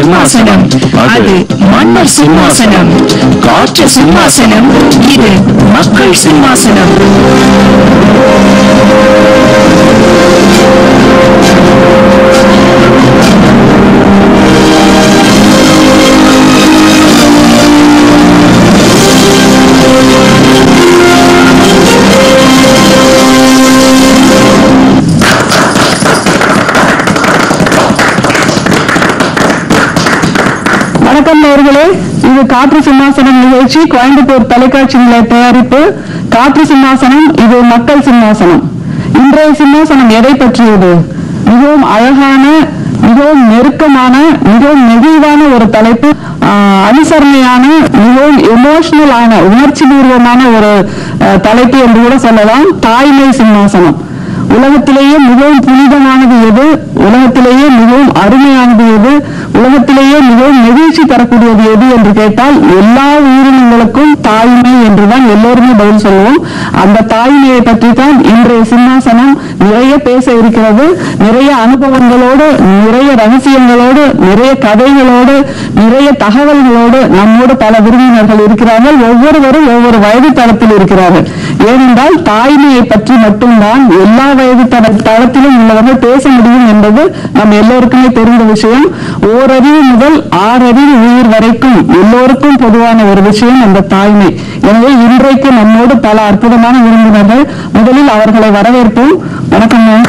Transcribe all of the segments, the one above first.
சிம்மாசனம் அது மன்னர் சிம்மாசனம் காற்று சிம்மாசனம் இது மக்கள் சிம்மாசனம் வணக்கம் நேயர்களே இது காற்று சிம்மாசனம் நிகழ்ச்சி கோயம்புத்தூர் தொலைக்காட்சி நிலைய தயாரிப்பு காற்று சிம்மாசனம் இது மக்கள் சிம்மாசனம் இன்றைய சிம்மாசனம் எதை பற்றியது மிகவும் அழகான மிகவும் நெருக்கமான மிகவும் நெகிழ்வான ஒரு தலைப்பு ஆஹ், அனுசரணையான மிகவும் எமோஷனலான உணர்ச்சி பூர்வமான ஒரு ஆஹ், தலைப்பு என்று கூட சொல்லலாம் தாய்மை சிம்மாசனம் உலகத்திலேயே மிகவும் புனிதமானது எது உலகத்திலேயே மிகவும் அருமையானது எது உலகத்திலேயே மிகவும் நெகிழ்ச்சி தரக்கூடியது எது என்று கேட்டால் எல்லா உயிரினங்களுக்கும் தாய்மை என்றுதான் எல்லோருமே பதில் சொல்லுவோம் அந்த தாய்மையை பற்றி தான் இன்றைய சிம்மாசனம் நிறைய பேச இருக்கிறது நிறைய அனுபவங்களோடு நிறைய ரகசியங்களோடு நிறைய கதைகளோடு நிறைய தகவல்களோடு நம்மோடு பல விருந்தினர்கள் இருக்கிறார்கள் ஒவ்வொருவரும் ஒவ்வொரு வயது தளத்தில் இருக்கிறார்கள் ஏனென்றால் தாய்மையை பற்றி மட்டும்தான் எல்லா வயது தள- தளத்திலும் உள்ளவர்கள் பேச முடியும் என்பது நம் எல்லோருக்குமே தெரிந்த விஷயம் ஓரறிவு முதல் ஆறறிவு உயிர் வரைக்கும் எல்லோருக்கும் பொதுவான ஒரு விஷயம் அந்த தாய்மை எனவே இன்றைக்கு நம்மோடு பல அற்புதமான விருந்தினர்கள் முதலில் அவர்களை வரவேற்போம் வணக்கம் ma'am.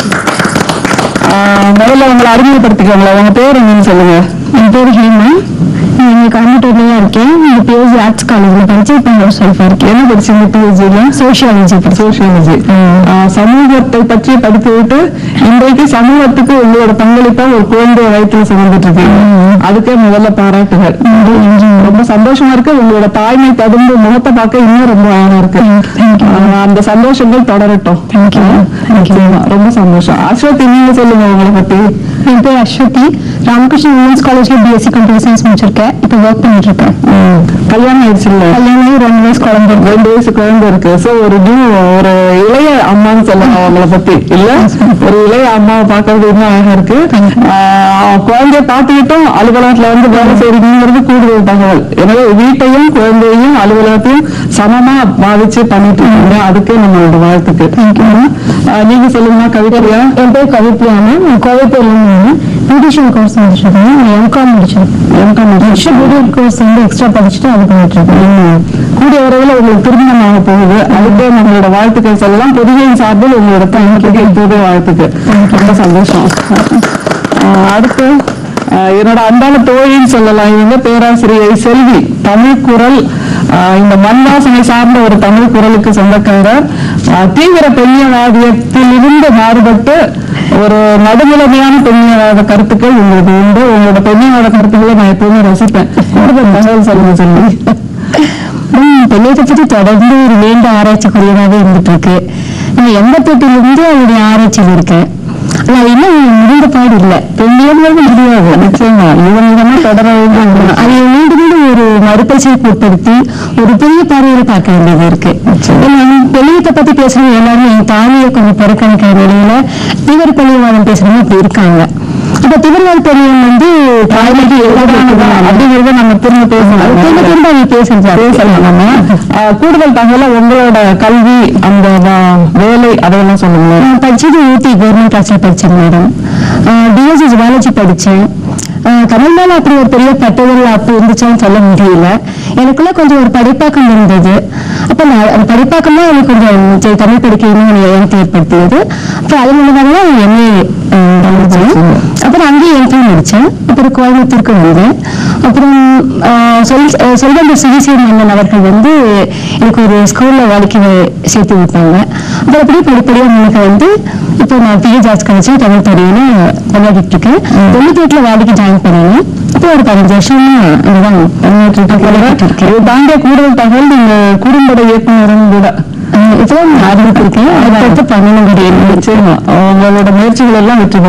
ஆஹ் முதல்ல உங்களை அறிமுகப்படுத்திக்கோங்களேன் உங்க பேர் என்னன்னு சொல்லுங்க என் பேர் ஹேமா நான் இங்கே கோயம்புத்தூர்லயே இருக்கேன் இந்த பிஎஸ்சி ஆர்ட்ஸ் காலேஜில் படிச்சு இப்போ ஹவுஸ் ஒய்ஃபாக இருக்கேன் என்ன படிச்சீங்க பிஹெச்டில சோஷியாலஜி சோசியாலஜி சமூகத்தை பற்றி படித்துவிட்டு இன்றைக்கு சமூகத்துக்கு உங்களோட பங்களிப்பா ஒரு குழந்தைய வயிற்றுல சுமந்துட்டு இருக்கீங்க அதுக்கே முதல்ல பாராட்டுகள் ரொம்ப சந்தோஷமா இருக்கு உங்களோட தாய்மை ததும்பு முகத்தை பார்க்க இன்னும் ரொம்ப அழகா இருக்கு ஆஹ் அந்த சந்தோஷங்கள் தொடரட்டும் நிச்சயமா. ரொம்ப சந்தோஷம் அஸ்வதி நீங்க சொல்லுங்க உங்களை பத்தி என் பேர் அஸ்வதி ராமகிருஷ்ணன் உமன்ஸ் காலேஜில் பிஎஸ்சி கம்ப்யூட்டர் சயின்ஸ் முடிச்சிருக்கேன் இப்போ ஒர்க் பண்ணிட்டு இருக்கேன் உம், கல்யாணம் ஆயிடுச்சு இல்ல கல்யாணம் ஆகி ரெண்டு வயசு குழந்தை இருக்கு. ரெண்டு வயசு குழந்தை இருக்கு சோ ஒரு நியூ ஒரு இளைய அம்மான்னு சொல்லலாம் அவங்கள பத்தி இல்ல ஒரு இளைய அம்மாவை பார்க்கறது இன்னும் அழகா இருக்கு ஆஹ் குழந்தைய பார்த்துக்கிட்டும் அலுவலகத்துல வந்து வேலை செய்யறீங்கிறது கூடுதல் தகவல் எனவே வீட்டையும் குழந்தையையும் அலுவலகத்தையும் சமமா பாதிச்சு பண்ணிட்டு இருக்கீங்க அதுக்கே நம்மளோட வாழ்த்துக்கு ஆஹ் நீங்க சொல்லுங்க கவிதையா என் பேர் கவிப்பிரியானா நான் கோவைப்பேர்லேருந்து பியூட்டிஷியன் கோர்ஸ் முடிச்சிட்டு இருக்கேன் நான் எம்காம் முடிச்சிருக்கேன் எம்காம் நெக்ஸ்ட் பியூட்டி கோர்ஸ் வந்து எக்ஸ்ட்ரா படிச்சுட்டு அது பண்ணிட்டு இருக்கேன் கூடிய விரைவில் உங்களுக்கு திருமணம் ஆக போகுது அதுக்கே நம்மளோட வாழ்த்துக்கள் சொல்லலாம் புதுவையின் சார்பில் உங்களோட தங்கத்துக்கு இப்போதே வாழ்த்துக்கு ரொம்ப சந்தோஷம் ஆஹ் அடுத்து ஆஹ் என்னோட அன்பான தோழின்னு சொல்லலாம் இவங்க பேராசிரியை செல்வி தமிழ் குரல் ஆஹ் இந்த மண்வாசனை சார்ந்த ஒரு தமிழ் குரலுக்கு சொந்தக்காரர் ஆஹ் தீவிர பெண்ணியவாதியத்தில் இருந்து மாறுபட்டு ஒரு நடுநிலைமையான பெண்ணியவாத கருத்துக்கள் உங்களுக்கு உண்டு உங்களோட பெண்ணியவாத கருத்துக்களை நான் எப்பவுமே ரசிப்பேன் கூடுதல் தகவல் சொல்லுங்க செல்வி பெண்ணியத்தை பற்றி தொடர்ந்து ஒரு நீண்ட ஆராய்ச்சிக்குரியதாகவே இருந்துட்டு இருக்கு நான் எண்பத்தெட்டுல இருந்து அவருடைய ஆராய்ச்சியில் இருக்கேன் ஆனா அது இன்னும் முடிந்த பாடு இல்லை பெண்ணியங்கிறது முடியாது நிச்சயமா இவங்க தொடர வேண்டும் அதை மீண்டும் மீண்டும் ஒரு மறுபரிசீலிப்பு உட்படுத்தி ஒரு பெரிய பார்வையில பார்க்க வேண்டியது இருக்கு ஏன்னா, பெண்ணியத்தை பத்தி பேசுறவங்க எல்லாருமே என் தாலியை கொஞ்சம் புறக்கணிக்கிற நிலையில தீவிர பெண்ணியவாதம் பேசுறவங்க அப்படி இருக்காங்க அப்ப தீவிரவாத பெண்ணியம் வந்து தாய்மைக்கு எதிரானதா அப்படிங்கறத நம்ம திரும்ப பேசணும் திரும்ப திரும்ப அவங்க பேசுறாங்க பேசலாம் நம்ம ஆஹ் கூடுதல் தகவல உங்களோட கல்வி அந்த வ- வேலை அதெல்லாம் சொல்லுங்க நான் படிச்சது ஊட்டி கவர்மெண்ட் கிளாஸ்ல படிச்சேன் மேடம் பிஎஸ்சி ஜுவாலஜி படிச்சேன் ஆஹ் தமிழ் மேல அப்படி ஒரு பெரிய பட்டுதல் அப்போ இருந்துச்சான்னு சொல்ல முடியல எனக்குள்ள கொஞ்சம் ஒரு படிப்பாக்கம் இருந்தது அப்ப நான் அந்த படிப்பாக்கம் தான் எனக்கு கொஞ்சம் சரி, தமிழ் படிக்கணும்னு ஒரு எண்ணத்தை ஏற்படுத்தியது அப்புறம் அது மூலமாக தான் எம்ஏ படிச்சேன் அப்புறம் அங்கேயே எம்பி முடிச்சேன் அப்புறம் கோயம்புத்தூருக்கு வந்தேன் அப்புறம் ஆஹ் சொல் அஹ் செல்வந்தர் சுகிசீர் மன்னன் அவர்கள் வந்து எனக்கு ஒரு ஸ்கூல்ல வாழ்க்கை சேர்த்து விட்டாங்க அப்புறம் அப்படியே படிப்படியா முன்னுக்கு வந்து இப்போ நான் பிஏ ஜார்ஜ் காலேஜ் தமிழ் துறையில விளையாடிட்டு இருக்கேன் தொண்ணூத்தி எட்டுல வேலைக்கு ஜாயின் பண்ணேன் இப்போ ஒரு பதினஞ்சு வருஷம் அங்கதான் விளையாடிட்டு இருக்கேன் இது தாண்டிய கூடுதல் தகவல் நீங்க குறும்பட இயக்குனரும் கூட அஹ் இப்பதான் நான் ஆரம்பிச்சிருக்கேன் அடுத்தடுத்து பண்ணணுங்கிற எண்ணம் நிச்சயமா உங்களோட முயற்சிகள் எல்லாம் வெற்றி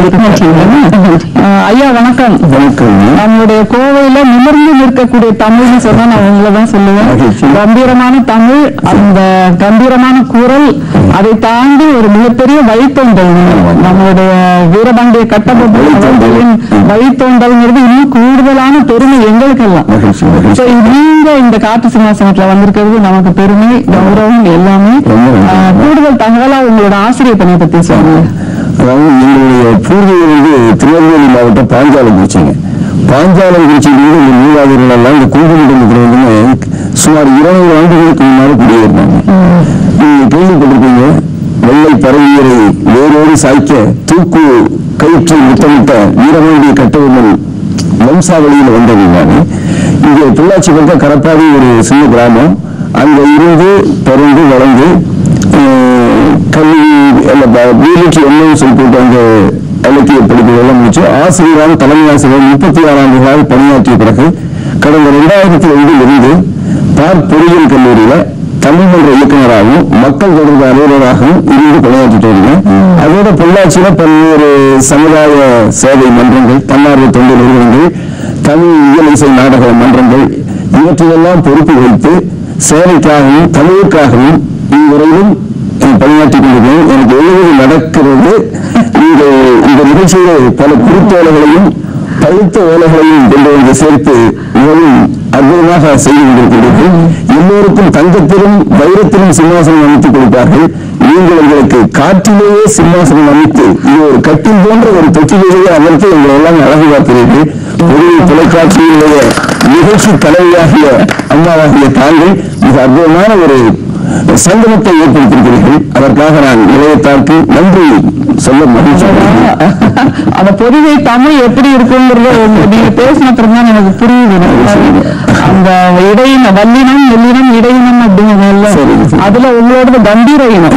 பெறும் ஐயா வணக்கம் வணக்கம் நம்மளுடைய கோவையில நிமிர்ந்து நிற்கக்கூடிய தமிழ்னு சொன்னா நான் உங்களை தான் சொல்லுவேன் மகிழ்ச்சி. கம்பீரமான தமிழ் அந்த கம்பீரமான குரல் அதை தாண்டி ஒரு மிகப்பெரிய வழித்தோன்றல் நம்மளுடைய வீரபாண்டிய கட்டபொம்மன் அவர்களின் வழித்தோன்றல்ங்கிறது இன்னும் கூடுதலான பெருமை எங்களுக்கெல்லாம் மகிழ்ச்சி மகிழ்ச்சி So, நீங்க இந்த காட்டு சிம்மாசனத்துல வந்திருக்கிறது நமக்கு பெருமை கௌரவம் எல்லாமே ரொம்ப நன்றி. ஆஹ், கூடுதல் தகவலா உங்களோட ஆசிரியர் பணியை பத்தி சொல்லுங்க அதாவது எங்களுடைய பூர்வீகம் வந்து திருநெல்வேலி மாவட்டம் பாஞ்சாலங்குறிச்சிங்க பாஞ்சாலங்குறிச்சியிலிருந்து இந்த மூவாதிரிகள் எல்லாம் இந்த குங்குமத்தில் வந்து சுமார் இருநூறு ஆண்டுகளுக்கு முன்னால் குடியேறினாங்க நீங்க கேள்விப்பட்டிருப்பீங்க வெள்ளை பறவையரை வேரோடு சாய்க்க தூக்கு கயிற்றில் முத்தமிட்ட வீரபாண்டிய கட்டபொம்மன் வம்சாவளியில் வந்தது நான் இங்கே பொள்ளாச்சி பக்கம் கரப்பாடி ஒரு சின்ன கிராமம் அங்க இருந்து பிறந்து வளர்ந்து அஹ், கல்வி பிஎல்டி எம்ஏ சொல்லி போட்டு அங்க இலக்கிய படிப்புகள் எல்லாம் முடிச்சு ஆசிரியராக தலைமை ஆசிரியர் முப்பத்தி ஆறாம் ஆண்டுகளாக பணியாற்றிய பிறகு கடந்த ரெண்டாயிரத்தி ரெண்டில் இருந்து பார் பொறியியல் கல்லூரியில தமிழ் மன்ற இயக்குநராகவும் மக்கள் தொடர்பு அலுவலராகவும் இருந்து பணியாற்றிட்டு இருக்கேன் அதோட பொள்ளாச்சியில பல்வேறு சமுதாய சேவை மன்றங்கள் தன்னார்வ தொண்டு நிறுவனங்கள் தமிழ் இயல் இசை நாடக மன்றங்கள் இவற்றிலெல்லாம் பொறுப்பு வைத்து சேவைக்காகவும் தமிழுக்காகவும் இதுவரையிலும் நான் பணியாற்றிக் கொண்டிருக்கிறேன் எனக்கு எழுதுவது நடக்கிறது இந்த இந்த நிகழ்ச்சியில பல குறுத்தோலைகளையும் பழுத்த ஓலைகளையும் கொண்டு வந்து சேர்த்து மிகவும் அற்புதமாக செய்து கொண்டிருக்கின்றீர்கள் எல்லோருக்கும் தங்கத்திலும் வைரத்திலும் சிம்மாசனம் அமைத்துக் கொடுப்பார்கள் நீங்கள் எங்களுக்கு காற்றிலேயே சிம்மாசனம் அமைத்து இது ஒரு கட்டில் போன்ற ஒரு தொட்டிலேயே அமர்த்து எங்களை எல்லாம் அழகு பார்க்கிறீர்கள் ஒரு தொலைக்காட்சியினுடைய நிகழ்ச்சி தலைவியாகிய அம்மாவாகிய தாங்கள் மிக அற்புதமான ஒரு சங்கமத்தை ஏற்படுத்தியிருக்கிறீர்கள் அதற்காக நான் நிலையத்தாருக்கு நன்றி சொல்ல மகிழ்ச்சி அந்த பொதுவை தமிழ் எப்படி இருக்குங்கிறத உங்க- நீங்க பேசின அப்புறம் தான் எனக்கு புரியுது எனக்கு. அந்த இடையின வல்லினம் எல்லினம் இடையினம் அப்படிங்கிறதுல சரி, சரி. அதுல உங்களோடது கம்பீர இனம்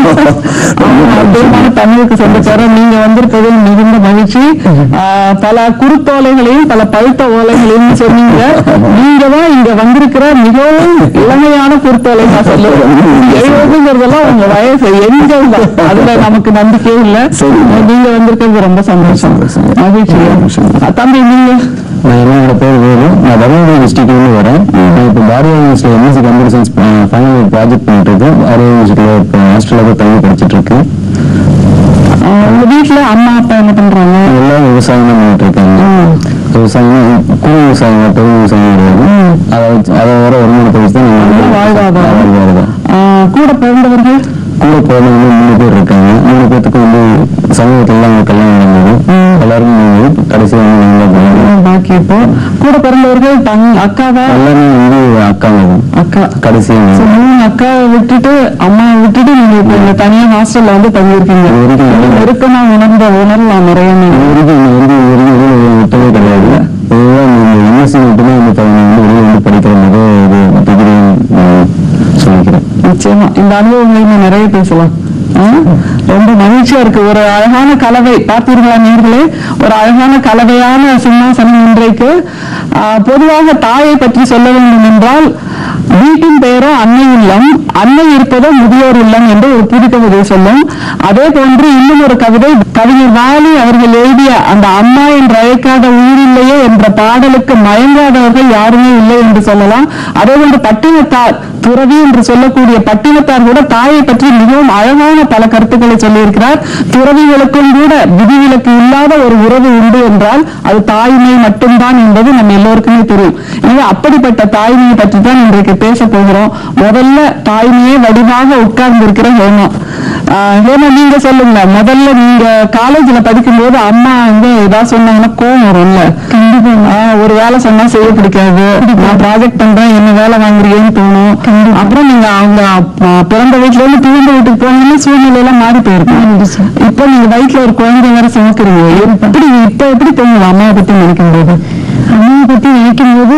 ஆமா, அற்புதமான தமிழுக்கு சொந்தக்கார நீங்க வந்திருப்பது மிகுந்த மகிழ்ச்சி ஆஹ், பல குறுத்தோலைகளையும் பல பழுத்த ஓலைகளையும் சொன்னீங்க நீங்க தான் இங்க வந்திருக்கிற மிகவும் இளமையான குறுத்தோலை நான் சொல்லுவேன் எழுபதுங்கிறதெல்லாம் உங்க வயசு எண்கள் தான் அதுல நமக்கு நம்பிக்கையே இல்ல சரி. நீங்க வந்திருக்கிறது ரொம்ப சந்தோஷம் மகிழ்ச்சி தம்பி நீங்க நான் என்னோட பேர் வேலு நான் தருமபுரி டிஸ்ட்ரிக்ட்லேருந்து வரேன் நான் இப்போ Bharathiya university MSc computer science final year project பண்ணிட்டு இருக்கேன் பாரதிய யூனிவர்சிட்டியில் இப்போ ஹாஸ்டலில் போய் தமிழ் படிச்சுட்டு இருக்கேன் ஆஹ், உங்க வீட்டுல அம்மா அப்பா என்ன பண்றாங்க எல்லாம் விவசாயம் தான் பண்ணிட்டு இருக்காங்க விவசாயம் கூலி விவசாயம் தான், பெரிய விவசாயம் கிடையாது அதை வச்சு அதை வர வருமானத்தை வச்சு தான் நல்ல வாழ்வாதாரம். வாழ்வாதாரம் ஆஹ், கூட பிறந்தவர்கள் கூட பிறந்தவங்க மூணு பேர் இருக்காங்க மூணு பேத்துக்கு வந்து சமூகத்துல தான் அவங்க கல்யாணம் நடந்தது எல்லாருக்கும் நடந்தது கடைசியாக வந்து நாங்கள் தான் பண்ணோம். பாக்கி இப்போ கூட பிறந்தவர்கள் தங் அக்காவா எல்லாமே வந்து அக்காங்க தான் அக்கா கடைசியாக So, மூணு அக்காவை விட்டுட்டு அம்மாவை விட்டுட்டு நீங்க இப்ப இங்க தனியா ஹாஸ்டல்ல வந்து தங்கியிருக்கீங்க இது வரைக்கும் நெருக்கமா உணர்ந்த உணரலாம் நிறைய நீங்க. இது வரைக்கும் நான் வந்து இது வரைக்கும் வெளியில விட்டதே கிடையாது இதுதான் இந்த எம்எஸ்சி மட்டும்தான் வந்து இப்ப நான் வந்து வெளியில வந்து படிக்கிற முதல் இது டிகிரி சொல்லிக்கிறேன் நிச்சயமா இந்த அனுபவங்களை இன்னும் நிறைய பேசலாம் ஆ? ரொம்ப மகிழ்ச்சியா இருக்கு ஒரு அழகான கலவை பார்த்தீர்களா நேர்களே ஒரு அழகான கலவையான சிம்மாசனம் இன்றைக்கு ஆ, பொதுவாக தாயை பற்றி சொல்ல வேண்டும் என்றால் வீட்டின் பெயரோ அன்னை இல்லம் அன்னை இருப்பதோ முதியோர் இல்லம் என்று ஒரு புது கவிதை சொல்லும் அதே போன்று இன்னும் ஒரு கவிதை கவிஞர் வாலி அவர்கள் எழுதிய அந்த அம்மா என்று அழைக்காத உயிரில்லையே என்ற பாடலுக்கு மயங்காதவர்கள் யாருமே இல்லை என்று சொல்லலாம் அதே போன்று பட்டினத்தார் துறவி என்று சொல்லக்கூடிய பட்டினத்தார் கூட தாயை பற்றி மிகவும் அழகான பல கருத்துக்களை சொல்லியிருக்கிறார் துறவிகளுக்கும் கூட விதிவிலக்கு இல்லாத ஒரு உறவு உண்டு என்றால் அது தாய்மை மட்டும்தான் என்பது நம்ம எல்லோருக்குமே தெரியும் எனவே அப்படிப்பட்ட தாய்மையை பற்றி தான் இன்றைக்கு பேச போகிறோம் முதல்ல தாய்மையே வடிவாக உட்கார்ந்து இருக்கிற ஹேமா ஆஹ் ஹேமா நீங்க சொல்லுங்க முதல்ல நீங்க காலேஜ்ல படிக்கும்போது அம்மா வந்து ஏதாவது சொன்னாங்கன்னா கோவம் வரும்ல ஆஹ் ஒரு வேலை சொன்னா செய்ய பிடிக்காது நான் ப்ராஜெக்ட் பண்றேன் என்ன வேலை வாங்குறீங்கன்னு தோணும் அப்புறம் நீங்க அவங்க அப்ப- பிறந்த வீட்டுல இருந்து பிறந்த வீட்டுக்கு போனீங்கன்னா சூழ்நிலை எல்லாம் மாறி போயிருக்கும் இப்போ நீங்க வயிற்றுல ஒரு குழந்தை வேற சுமக்குறீங்க எப்படி இப்ப எப்படி தோணுது அம்மாவை பத்தி நினைக்கும் போது அம்மாவை பத்தி நினைக்கும் போது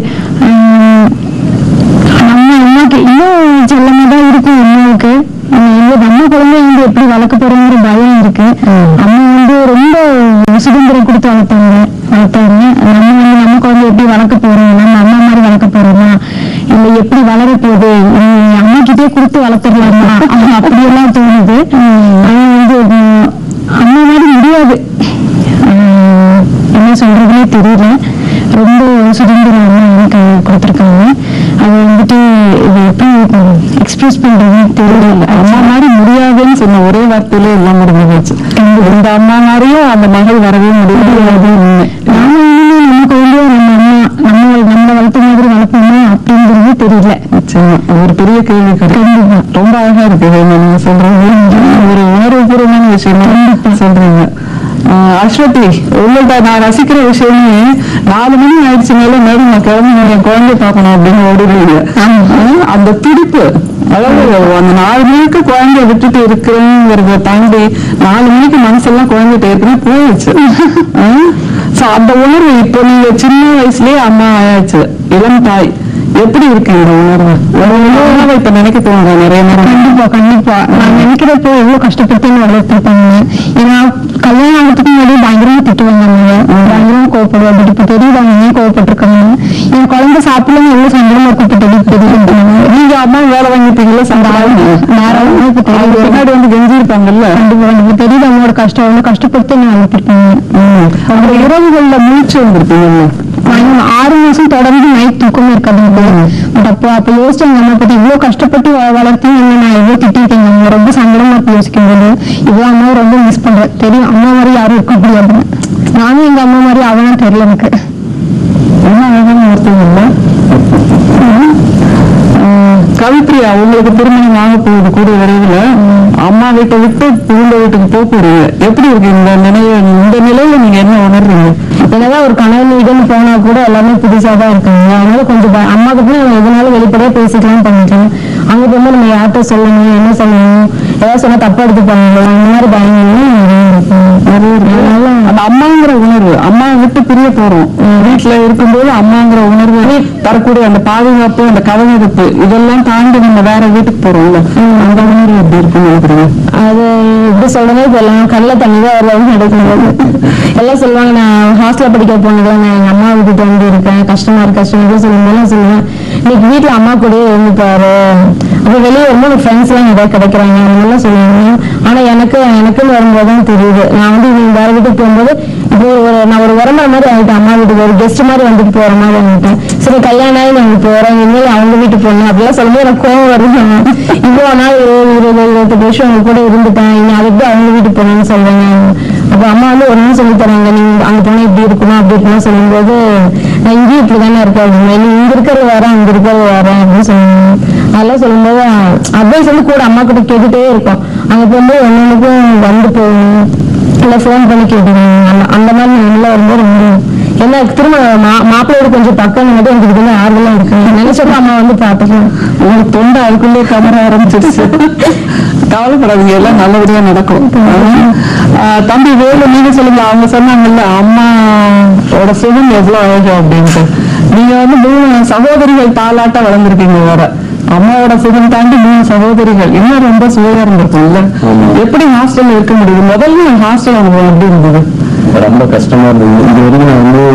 நம்ம அம்மாக்கு இன்னும் செல்லமா தான் இருக்கும் அம்மாவுக்கு ஆஹ் எங்க நம்ம குழந்தை வந்து எப்படி வளர்க்க போறோங்கிற பயம் இருக்கு அம்மா வந்து ரொம்ப சுதந்திரம் கொடுத்து வளர்த்தாங்க வளர்த்தாங்க நம்ம வந்து நம்ம குழந்தை எப்படி வளர்க்க போறோம் நம்ம அம்மா மாதிரி வளர்க்க போறோமா இல்ல எப்படி வளர போகுது உம் அம்மாக்கு கிட்டே கொடுத்து வளர்த்துடலாமா அப்படியெல்லாம் தோணுது ஆனா வந்து உம், அம்மா மாதிரி முடியாது ஆஹ் என்ன சொல்றதுனே தெரியல ரொம்ப சுதந்திரம் அம்மா எனக்கு கொடுத்துருக்காங்க அது வந்துட்டு இது எப்படி எக்ஸ்பிரஸ் பண்றதுன்னு தெரியல அம்மா மாதிரி முடியாதுன்னு சொன்ன ஒரே வார்த்தையில எல்லாம் முடிஞ்சு போச்சு இந்த அம்மா மாதிரியும் அந்த மகள் வரவே முடியாது நாம இனிமே நம்ம குழந்தைய நம்ம அம்மா நம்ம நம்ம வளர்த்த மாதிரி வளர்ப்போமா அப்படிங்கிறது தெரியல நிச்சயமா அது ஒரு பெரிய கேள்வி கண்டிப்பா. ரொம்ப அழகா இருக்கு ஹேமா நீங்க சொல்றது ஒரு உணர்வுபூர்வமான விஷயம் சொல்றீங்க ஆஹ் அஸ்வதி உங்கள்ட்ட நான் ரசிக்கிற விஷயமே நாலு மணி ஆயிடுச்சுனால மேடம் நான் கிளம்பி என் குழந்தை பார்க்கணும் அப்படின்னு ஓடிடுவீங்க ஆஹ் அந்த துடிப்பு அதாவது அந்த நாலு மணிக்கு குழந்தைய விட்டுட்டு இருக்கிறேங்கிறத தாண்டி நாலு மணிக்கு மனசெல்லாம் குழந்தைகிட்ட ஏற்கனவே போயிடுச்சு சோ அந்த உணர்வு இப்போ நீங்க சின்ன வயசுலயே அம்மா ஆயாச்சு இளம் தாய் எப்படி இருக்கு இந்த உணர்வு ஒரு உணர்வை இப்ப நினைக்க தோணுதா நிறைய நேரம் கண்டிப்பா கண்டிப்பா நான் நினைக்கிறப்போ எவ்வளவு கஷ்டப்பட்டு என்ன வளர்த்துருப்பாங்க ஏன்னா கல்யாணம் ஆகிறதுக்கு முன்னாடி பயங்கரமா திட்டுவாங்க அம்மாவை பயங்கரமா கோவப்படுவாங்க பட் இப்ப தெரியுது அவங்க ஏன் கோவப்பட்டிருக்காங்க என் குழந்தை சாப்பிடலாம் எவ்வளவு சங்கடமா கூப்பிட்டு தெரியுது நீங்க அம்மா வேலை வாங்கிட்டீங்களா சம்பளம் நேரம் இப்ப அவங்க தெரியுது பின்னாடி வந்து கெஞ்சி இருப்பாங்கல்ல கண்டிப்பா கண்டிப்பா தெரியுது அம்மாவோட கஷ்டம் எவ்வளவு கஷ்டப்பட்டு என்ன வளர்த்திருப்பாங்க அந்த இரவுகள்ல மூச்சு வந்திருப்பீங்கல்ல நான் ஆறு மாசம் தொடர்ந்து நைட் தூக்கமே இருக்காது பட் அப்போ அப்ப யோசிச்சு எங்க அம்மா பத்தி இவ்வளவு கஷ்டப்பட்டு வ- வளர்த்தி என்ன நான் எவ்வளவு திட்டிருக்கேன் அம்மா ரொம்ப சங்கடமா இருக்கு யோசிக்கும் போது இவ்வளவு அம்மாவை ரொம்ப மிஸ் பண்றேன் தெரியும் அம்மா மாதிரி யாரும் இருக்க முடியாது நானும் எங்க அம்மா மாதிரி அவனும் தெரியல எனக்கு என்ன அழகான ஒருத்தவங்கல்ல கவிப்ரியா உங்களுக்கு திருமணம் ஆக போகுது கூடிய விரைவில் அம்மா வீட்டை விட்டு புகுந்த வீட்டுக்கு போக போறீங்க எப்படி இருக்கு இந்த நிலைய இந்த நிலையில நீங்க என்ன உணர்றீங்க என்னதான் ஒரு கணவன் வீடுன்னு போனா கூட எல்லாமே புதுசா தான் இருக்காங்க அதனால கொஞ்சம் பய- அம்மா கிட்ட நம்ம எதனாலும் வெளிப்படையா பேசிக்கலாம் பண்ணிக்கலாம் அங்க போகும்போது நம்ம யார்கிட்ட சொல்லணும் என்ன சொல்லணும் ஏதாவது சொன்னா தப்பா எடுத்துப்பாங்க அந்த மாதிரி பயங்கரம் நிறைய இருக்கு அதனால அந்த அம்மாங்கிற உணர்வு அம்மா விட்டு பிரிய போறோம் வீட்டுல இருக்கும்போது அம்மாங்கிற உணர்வு தரக்கூடிய அந்த பாதுகாப்பு அந்த கவனிப்பு இதெல்லாம் தாண்டி நம்ம வேற வீட்டுக்கு போறோம்ல அந்த உணர்வு எப்படி இருக்குன்னு நினைக்கிறீங்க அது எப்படி சொல்றதே தெரியல கண்ணில் தண்ணி தான் வரலாம் நடக்கிறது எல்லாம் சொல்லுவாங்க நான் ஹாஸ்டல்ல படிக்க போனதுல நான் எங்க அம்மா விட்டுட்டு வந்து இருக்கேன் கஷ்டமா இருக்கு கஷ்டமா இருக்கு சொல்லும்போது நான் சொல்லுவேன் இன்னைக்கு வீட்டுல அம்மா கூடயே இருந்து பாரு அப்ப வெளியே வரும்போது ஃப்ரெண்ட்ஸ் எல்லாம் நிறைய கிடைக்கிறாங்க அந்த மாதிரிலாம் சொல்லுவாங்க ஆனா எனக்கு எனக்குன்னு வரும்போது தான் தெரியுது நான் வந்து இவங்க வேற வீட்டுக்கு போகும்போது இப்போ ஒரு நான் ஒரு உரம்பரை மாதிரி ஆகிட்டேன் அம்மா வீட்டுக்கு ஒரு கெஸ்ட் மாதிரி வந்துட்டு போற மாதிரி வந்துட்டேன் சரி கல்யாணம் ஆகி நாங்க போறோம் இனிமேல் அவங்க வீட்டுக்கு போகணும் அப்படிலாம் சொல்லும்போது எனக்கு கோவம் வருது இவ்வளவு நாள் இருபது இருபது இருபத்தெட்டு வருஷம் அவங்க கூட இருந்துட்டேன் இனி அதுக்கு அவங்க வீட்டுக்கு போகணும்னு சொல்லுவாங்க அப்ப அம்மா வந்து ஒரு நாள் சொல்லி தராங்க நீங்க அங்க போனா இப்படி இருக்கணும் அப்படி இருக்கணும் சொல்லும்போது நான் இங்கேயும் இப்படி தானே இருக்கேன் அப்படின்னு நீ இங்க இருக்கிறது வேற அங்க இருக்கிறது வேற அப்படின்னு சொல்லுவாங்க அதெல்லாம் சொல்லும்போது அட்வைஸ் வந்து கூட அம்மா கிட்ட கேட்டுட்டே இருக்கும் அங்க போகும்போது ஒன்னொன்னுக்கும் வந்து போகணும் இல்ல ஃபோன் பண்ணி கேட்டுக்கணும் அந்த அந்த மாதிரி நல்லா வரும்போது ரொம்ப என்ன திரும்ப மா- மாப்பிள்ளையோட கொஞ்சம் பக்கம் மட்டும் எனக்கு இது கொஞ்சம் ஆர்வலா இருக்கு நினைச்சப்ப அம்மா வந்து பாத்துக்கலாம் உங்களுக்கு தொண்டை அதுக்குள்ளே கமர ஆரம்பிச்சிருச்சு கவலைப்படாதீங்க எல்லாம் நல்லபடியா நடக்கும் ஆஹ் தம்பி வேலு நீங்க சொல்லுங்க அவங்க சொன்னாங்கல்ல அம்மாவோட சுகம் எவ்வளவு அழகு அப்படின்ட்டு நீங்க வந்து மூணு சகோதரிகள் தாலாட்ட வளர்ந்துருக்கீங்க வேற அம்மாவோட சுகம் தாண்டி மூணு சகோதரிகள் இன்னும் ரொம்ப சுவையா இருந்திருக்கும்ல எப்படி ஹாஸ்டல்ல இருக்க முடியுது முதல்ல ஹாஸ்டல் அனுபவம் எப்படி இருந்தது ரொம்ப கஷ்டமா இருந்தது இது வரைக்கும் நான் வந்து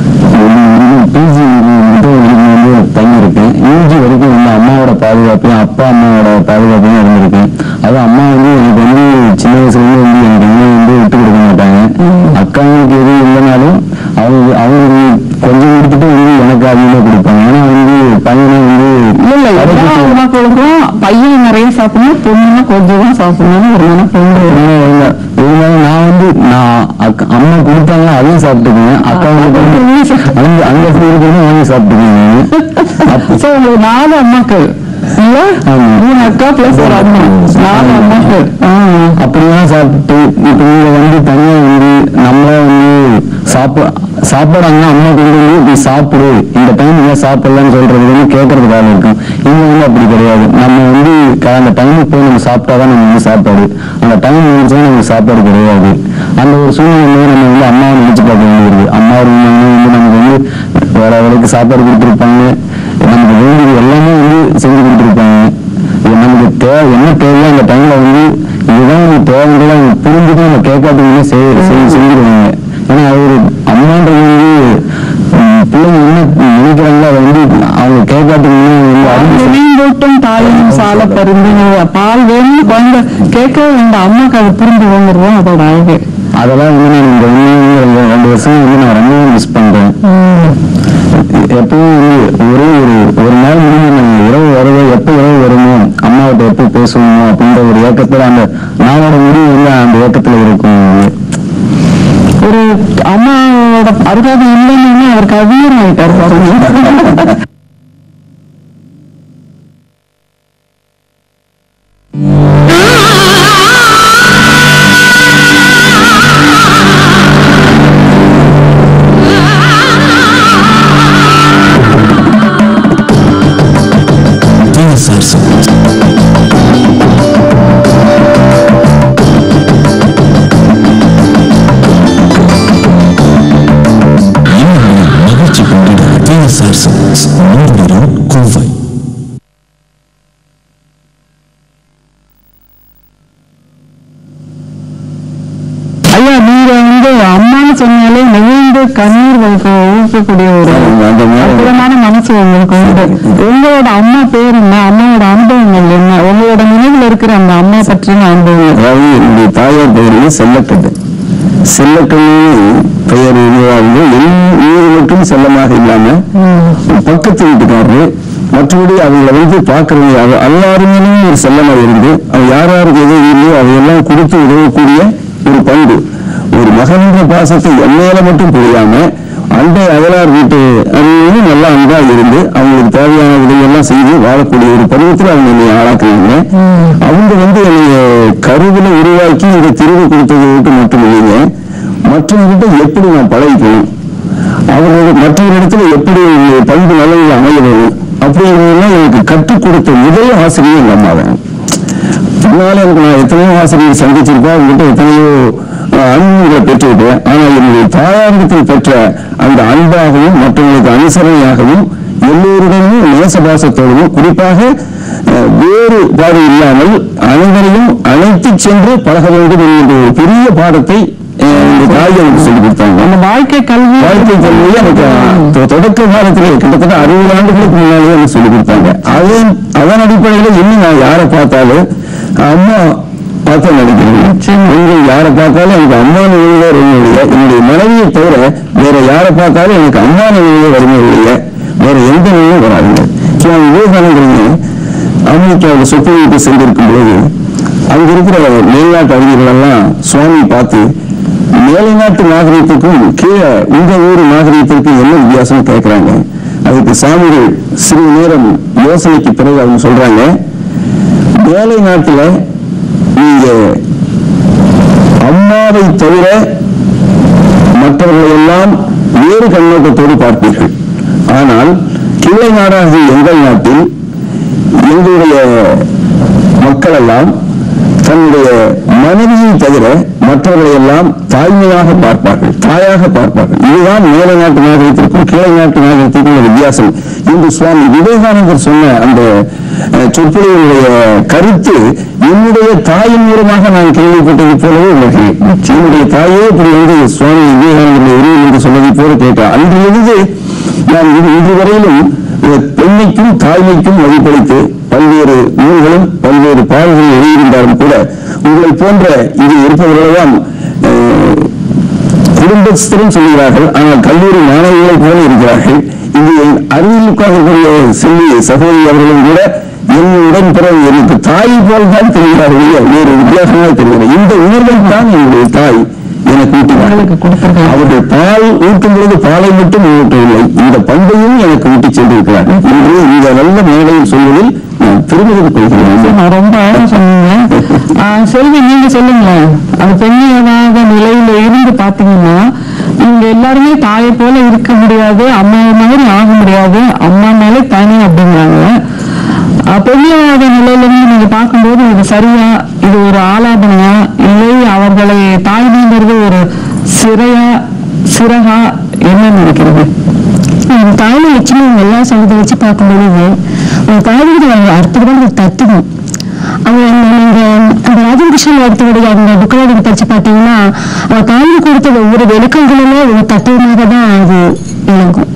பிஜி வந்து தங்கியிருக்கேன் யூஜி வரைக்கும் வந்து அம்மாவோட பாதுகாப்பையும் அப்பா அம்மாவோட பாதுகாப்பையும் இருந்திருக்கேன் அது அம்மா வந்து எனக்கு வந்து சின்ன வயசுல இருந்து வந்து எனக்கு எங்கேயும் வந்து விட்டு கொடுக்க மாட்டாங்க அக்காவுக்கு எதுவும் இல்லைனாலும் அவங்க அவங்க கொஞ்சம் கொடுத்துட்டு வந்து எனக்கு அதிகமாக கொடுப்பாங்க ஏன்னா வந்து பையனை வந்து இல்ல இல்ல எல்லா அம்மாக்களுக்கும் பையன் நிறைய சாப்பிடணும் பொண்ணுன்னா கொஞ்சம் தான் சாப்பிடணும்னு ஒரு நினைப்பு உண்டு. இல்ல, இல்ல. இருந்தாலும் நான் வந்து நான் அக்கா அம்மா கொடுத்தாங்க அதையும் சாப்பிட்டுக்குவேன் அக்கா வந்து அங்க அங்க இருக்கிறது வாங்கி சாப்பிட்டுக்குவேன் அப்ப So, உங்களுக்கு நாலு அம்மாக்கள் இல்ல ஆமா. மூணு அக்கா பிளஸ் ஒரு அம்மா நாலு அம்மாக்கள் ஆ. அப்படிலாம் சாப்பிட்டு இப்ப நீங்க வந்து தனியா வந்து நம்மளே வந்து சாப்பா சாப்பாடாங்க அம்மா கொண்டு வந்து இப்படி சாப்பிடு இந்த டைம் ஏன் சாப்பிடலன்னு சொல்றது வந்து கேட்கறதுக்காக இருக்கும் இங்க வந்து அப்படி கிடையாது நம்ம வந்து க- அந்த டைமுக்கு போய் நம்ம சாப்பிட்டாதான் நம்ம வந்து சாப்பாடு அந்த டைம் இருந்துச்சுன்னா நமக்கு சாப்பாடு கிடையாது அந்த ஒரு சூழ்நிலை நம்ம வந்து அம்மாவை நினைச்சு பார்க்க வேண்டியது அம்மா இருந்தாங்க வந்து நமக்கு வந்து வேற வேலைக்கு சாப்பாடு கொடுத்துருப்பாங்க நமக்கு வேண்டியது எல்லாமே வந்து செஞ்சு கொடுத்துருப்பாங்க இது நமக்கு தேவை என்ன தேவையோ அந்த டைம்ல வந்து இதுதான் எனக்கு தேவைன்றதை அவங்க புரிஞ்சுட்டு நம்ம கேட்காதீங்கன்னா செஞ்சுருவாங்க ஏன்னா அது ஒரு அம்மான்றது வந்து உம், பிள்ளைங்க என்ன நினைக்கிறாங்களோ அதை வந்து அவங்க கேட்காதீங்கன்னா வந்து அவங்க அறிஞ்சு மீன் போட்டும் தாயும் பாலை பருந்து பால் வேணும்னு குழந்தை கேட்கவே வேண்டாம் அம்மாக்கு அது புரிஞ்சு வந்துருவோம் அதோட அழகு அதெல்லாம் வந்து நான் இந்த உண்மையிலேயே ரெண்டு ரெண்டு வருஷம் வந்து நான் ரொம்பவும் மிஸ் பண்றேன் எப்பவும் வந்து ஒரே ஒரு ஒரு நாள் முடிஞ்சு நம்ம இரவு வருதோ எப்போ இரவு வருமோ அம்மாவிட்ட எப்போ பேசுவோமோ அப்படின்ற ஒரு ஏக்கத்துல அந்த நாளோட முடிவு வந்து அந்த ஏக்கத்துல இருக்கும் ஒரு அம்மாவோட அருகாமை இல்லைன்னு அவர் கவியர் ஆயிட்டார் பாருங்க மகிழ்ச்சி கொண்டிட டிஎஸ்ஆர் சில்க்ஸ் நூறு கோவை ஐயா நீங்க வந்து அம்மான்னு சொன்னாலே நெகிழ்ந்து கண்ணீர் வைக்க ஊக்கக்கூடிய ஒரு அந்த மாதிரி அற்புதமான மனசு உங்களுக்கு உண்டு உங்களோட அம்மா பேர் என்ன அம்மாவோட அனுபவங்கள் என்ன உங்களோட நினைவில் இருக்கிற அந்த அம்மா பற்றின அனுபவங்கள் அதாவது என்னுடைய தாயார் பெயர் வந்து செல்லக்கட்டு செல்லக்கண்ணு பெயர் வந்து என் ஊர் மட்டும் செல்லமாக இல்லாம பக்கத்து வீட்டுக்காரரு மற்றபடி அவங்களை வந்து பார்க்கறது அவ எல்லாருமே ஒரு செல்லமா இருந்து அவ யார் யாருக்கு எது இல்லையோ அதையெல்லாம் கொடுத்து உதவக்கூடிய ஒரு பண்பு ஒரு மகன்ற பாசத்தை என் மேல மட்டும் புரியாம அண்டை அகலார் வீட்டு அதுவும் நல்லா அன்பா இருந்து அவங்களுக்கு தேவையான உதவியெல்லாம் செய்து வாழக்கூடிய ஒரு பருவத்தில் அவங்க என்னை ஆளாக்குறாங்க அவங்க வந்து என்னைய கருவில உருவாக்கி இந்த திருவு கொடுத்ததை விட்டு மட்டும் இல்லைங்க மற்றவங்கிட்ட எப்படி நான் பழகிக்கணும் அவர்கள் மற்றவரிடத்துல எப்படி ஒரு பண்பு நல்லது அமைய வேணும் அப்படிங்கிறதெல்லாம் எனக்கு கற்றுக் கொடுத்த முதல் ஆசிரியர் எங்க அம்மா தான் அதனால எனக்கு நான் எத்தனையோ ஆசிரியர் சந்திச்சிருப்பேன் அவங்ககிட்ட எத்தனையோ அஹ், அனுபவங்களை பெற்றிருப்பேன் ஆனா என்னுடைய தாயாரிடத்தில் பெற்ற அந்த அன்பாகவும் மற்றவங்களுக்கு அனுசரணையாகவும் எல்லோருடனும் நேசபாசத்தோடும் குறிப்பாக அஹ், வேறுபாடு இல்லாமல் அனைவரையும் அழைத்து சென்று பழக வேண்டும் என்கின்ற ஒரு பெரிய பாடத்தை அஹ், என்னுடைய தாய் எனக்கு சொல்லிக் கொடுத்தாங்க அந்த வாழ்க்கை கல்வி வாழ்க்கை கல்வியை எனக்கு தொ- தொடக்க காலத்துல கிட்டத்தட்ட அறுபது ஆண்டுகளுக்கு முன்னாலே எனக்கு சொல்லிக் கொடுத்தாங்க அதன் அதன் அடிப்படையில இன்னும் நான் யாரை பார்த்தாலும் அம்மா பார்த்து நினைக்கிறேன் நீங்கள் யாரை பார்த்தாலும் எனக்கு அம்மா நினைவுல வருமையுடைய என்னுடைய மனைவியை தவிர வேற யாரை பார்த்தாலும் எனக்கு அம்மா நினைவுல வருமையுடைய வேற எந்த நினைவும் வராதுங்க சுவாமி விவேகானந்தர் அமெரிக்காவில் சொற்பொழிவுக்கு சென்றிருக்கும் போது அங்க இருக்கிற மேல்நாட்டு அறிஞர்கள் எல்லாம் சுவாமி பார்த்து மேலை நாட்டு நாகரிகத்துக்கும் கீழே உங்க ஊர் நாகரிகத்திற்கும் என்ன வித்தியாசம் கேட்கிறாங்க அதுக்கு சாமிகள் சிறிது நேரம் யோசனைக்கு பிறகு அவங்க சொல்றாங்க மேலை நாட்டுல நீங்க அம்மாவை தவிர மற்றவர்களை எல்லாம் வேறு கண்ணோட்டத்தோடு பார்ப்பீர்கள் ஆனால் கிளை நாடாகிய எங்கள் நாட்டில் எங்களுடைய மக்கள் எல்லாம் தன்னுடைய மனைவியை தவிர மற்றவர்களை எல்லாம் தாய்மையாக பார்ப்பார்கள் தாயாக பார்ப்பார்கள் இதுதான் மேலை நாட்டு நாகரிகத்திற்கும் கீழை நாட்டு நாகரிகத்திற்கும் உள்ள வித்தியாசம் என்று சுவாமி விவேகானந்தர் சொன்ன அந்த அஹ், சொற்பொழிவுடைய கருத்து என்னுடைய தாயின் மூலமாக நான் கேள்விப்பட்டது போலவே உள்ளது என்னுடைய தாயே இப்படி வந்து சுவாமி விவேகானந்தருடைய உருவம் என்று சொன்னதை போல கேட்டார் அன்றிலிருந்து நான் இது இன்று வரையிலும் இந்த பெண்மைக்கும் தாய்மைக்கும் வழிபடுத்து பல்வேறு நூல்களும் பல்வேறு பாடல்களும் எழுதியிருந்தாலும் கூட உங்களை போன்ற இது இருப்பவர்களெல்லாம் அஹ், குடும்பஸ்தரும் சொல்கிறார்கள் ஆனால் கல்லூரி மாணவிகளை போல இருக்கிறார்கள் இது என் அருகில் உட்கார்ந்தக்கூடிய செல்வி சகோதரி அவர்களும் கூட என் உடன்பிறகு எனக்கு தாயை போல் தான் தெரிகிறார்கள் வேறு வித்தியாசமாக தெரிகிறது இந்த உணர்வை தான் என்னுடைய தாய் எனக்கு உங்களுக்கு ஊட்டினார்கள் கொடுத்திருக்காங்க. அவர்கள் பால் ஊட்டும் பொழுது பாலை மட்டும் ஊட்டவில்லை இந்த பண்பையும் எனக்கு ஊட்டி சென்றிருக்கிறார் என்று இந்த நல்ல மேடையில் சொல்வதில் நான் பெருமிதம் கொள்கிறேன் நான் ரொம்ப அழகா சொன்னீங்க ஆஹ் செல்வி நீங்க சொல்லுங்களேன் அந்த பெண்ணியமாக நிலையில இருந்து பாத்தீங்கன்னா இவங்க எல்லாருமே தாயை போல இருக்க முடியாது அம்மா மாதிரி ஆக முடியாது அம்மானாலே தனி அப்படிங்கிறாங்க ஆஹ் பெண்ணியவாத நிலையில இருந்து நீங்க பார்க்கும்போது இது சரியா இது ஒரு ஆலாபனையா இல்லை அவர்களை தாய்மைங்கிறது ஒரு சிறையா சிறகா என்ன நினைக்கிறது அந்த தாய்மை லட்சுமி அவங்க எல்லாம் சொல்றதை வச்சு பார்க்கும்பொழுது அந்த தாய்மைக்கு ஒரு அற்புதமான ஒரு தத்துவம் அவங்க நீங்க அந்த ராஜகிருஷ்ணன் எடுத்தவுடைய அந்த புக்கோட படிச்சு பார்த்தீங்கன்னா அவ தாய்மை கொடுத்த ஒவ்வொரு விளக்கங்களுமே ஒரு தத்துவமாக தான் அது விளங்கும்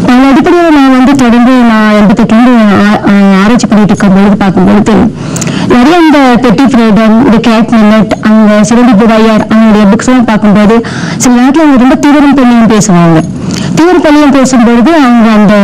அந்த அடிப்படையில் நான் வந்து தொடர்ந்து நான் எண்பத்தெட்டுலேருந்து ஆராய்ச்சி பண்ணிட்டு இருக்கும்பொழுது பார்க்கும்பொழுது நிறைய இந்த பெட்டி ஃப்ரீடம் இந்த கேட் மின்னட் அவங்க சிறந்தி புதாயார் அவங்களுடைய புக்ஸ் எல்லாம் பார்க்கும்போது சில நேரத்தில் அவங்க ரொம்ப தீவிரம் பண்ணியும் பேசுவாங்க தீவிரம் பண்ணியும் பேசும்பொழுது அவங்க அந்த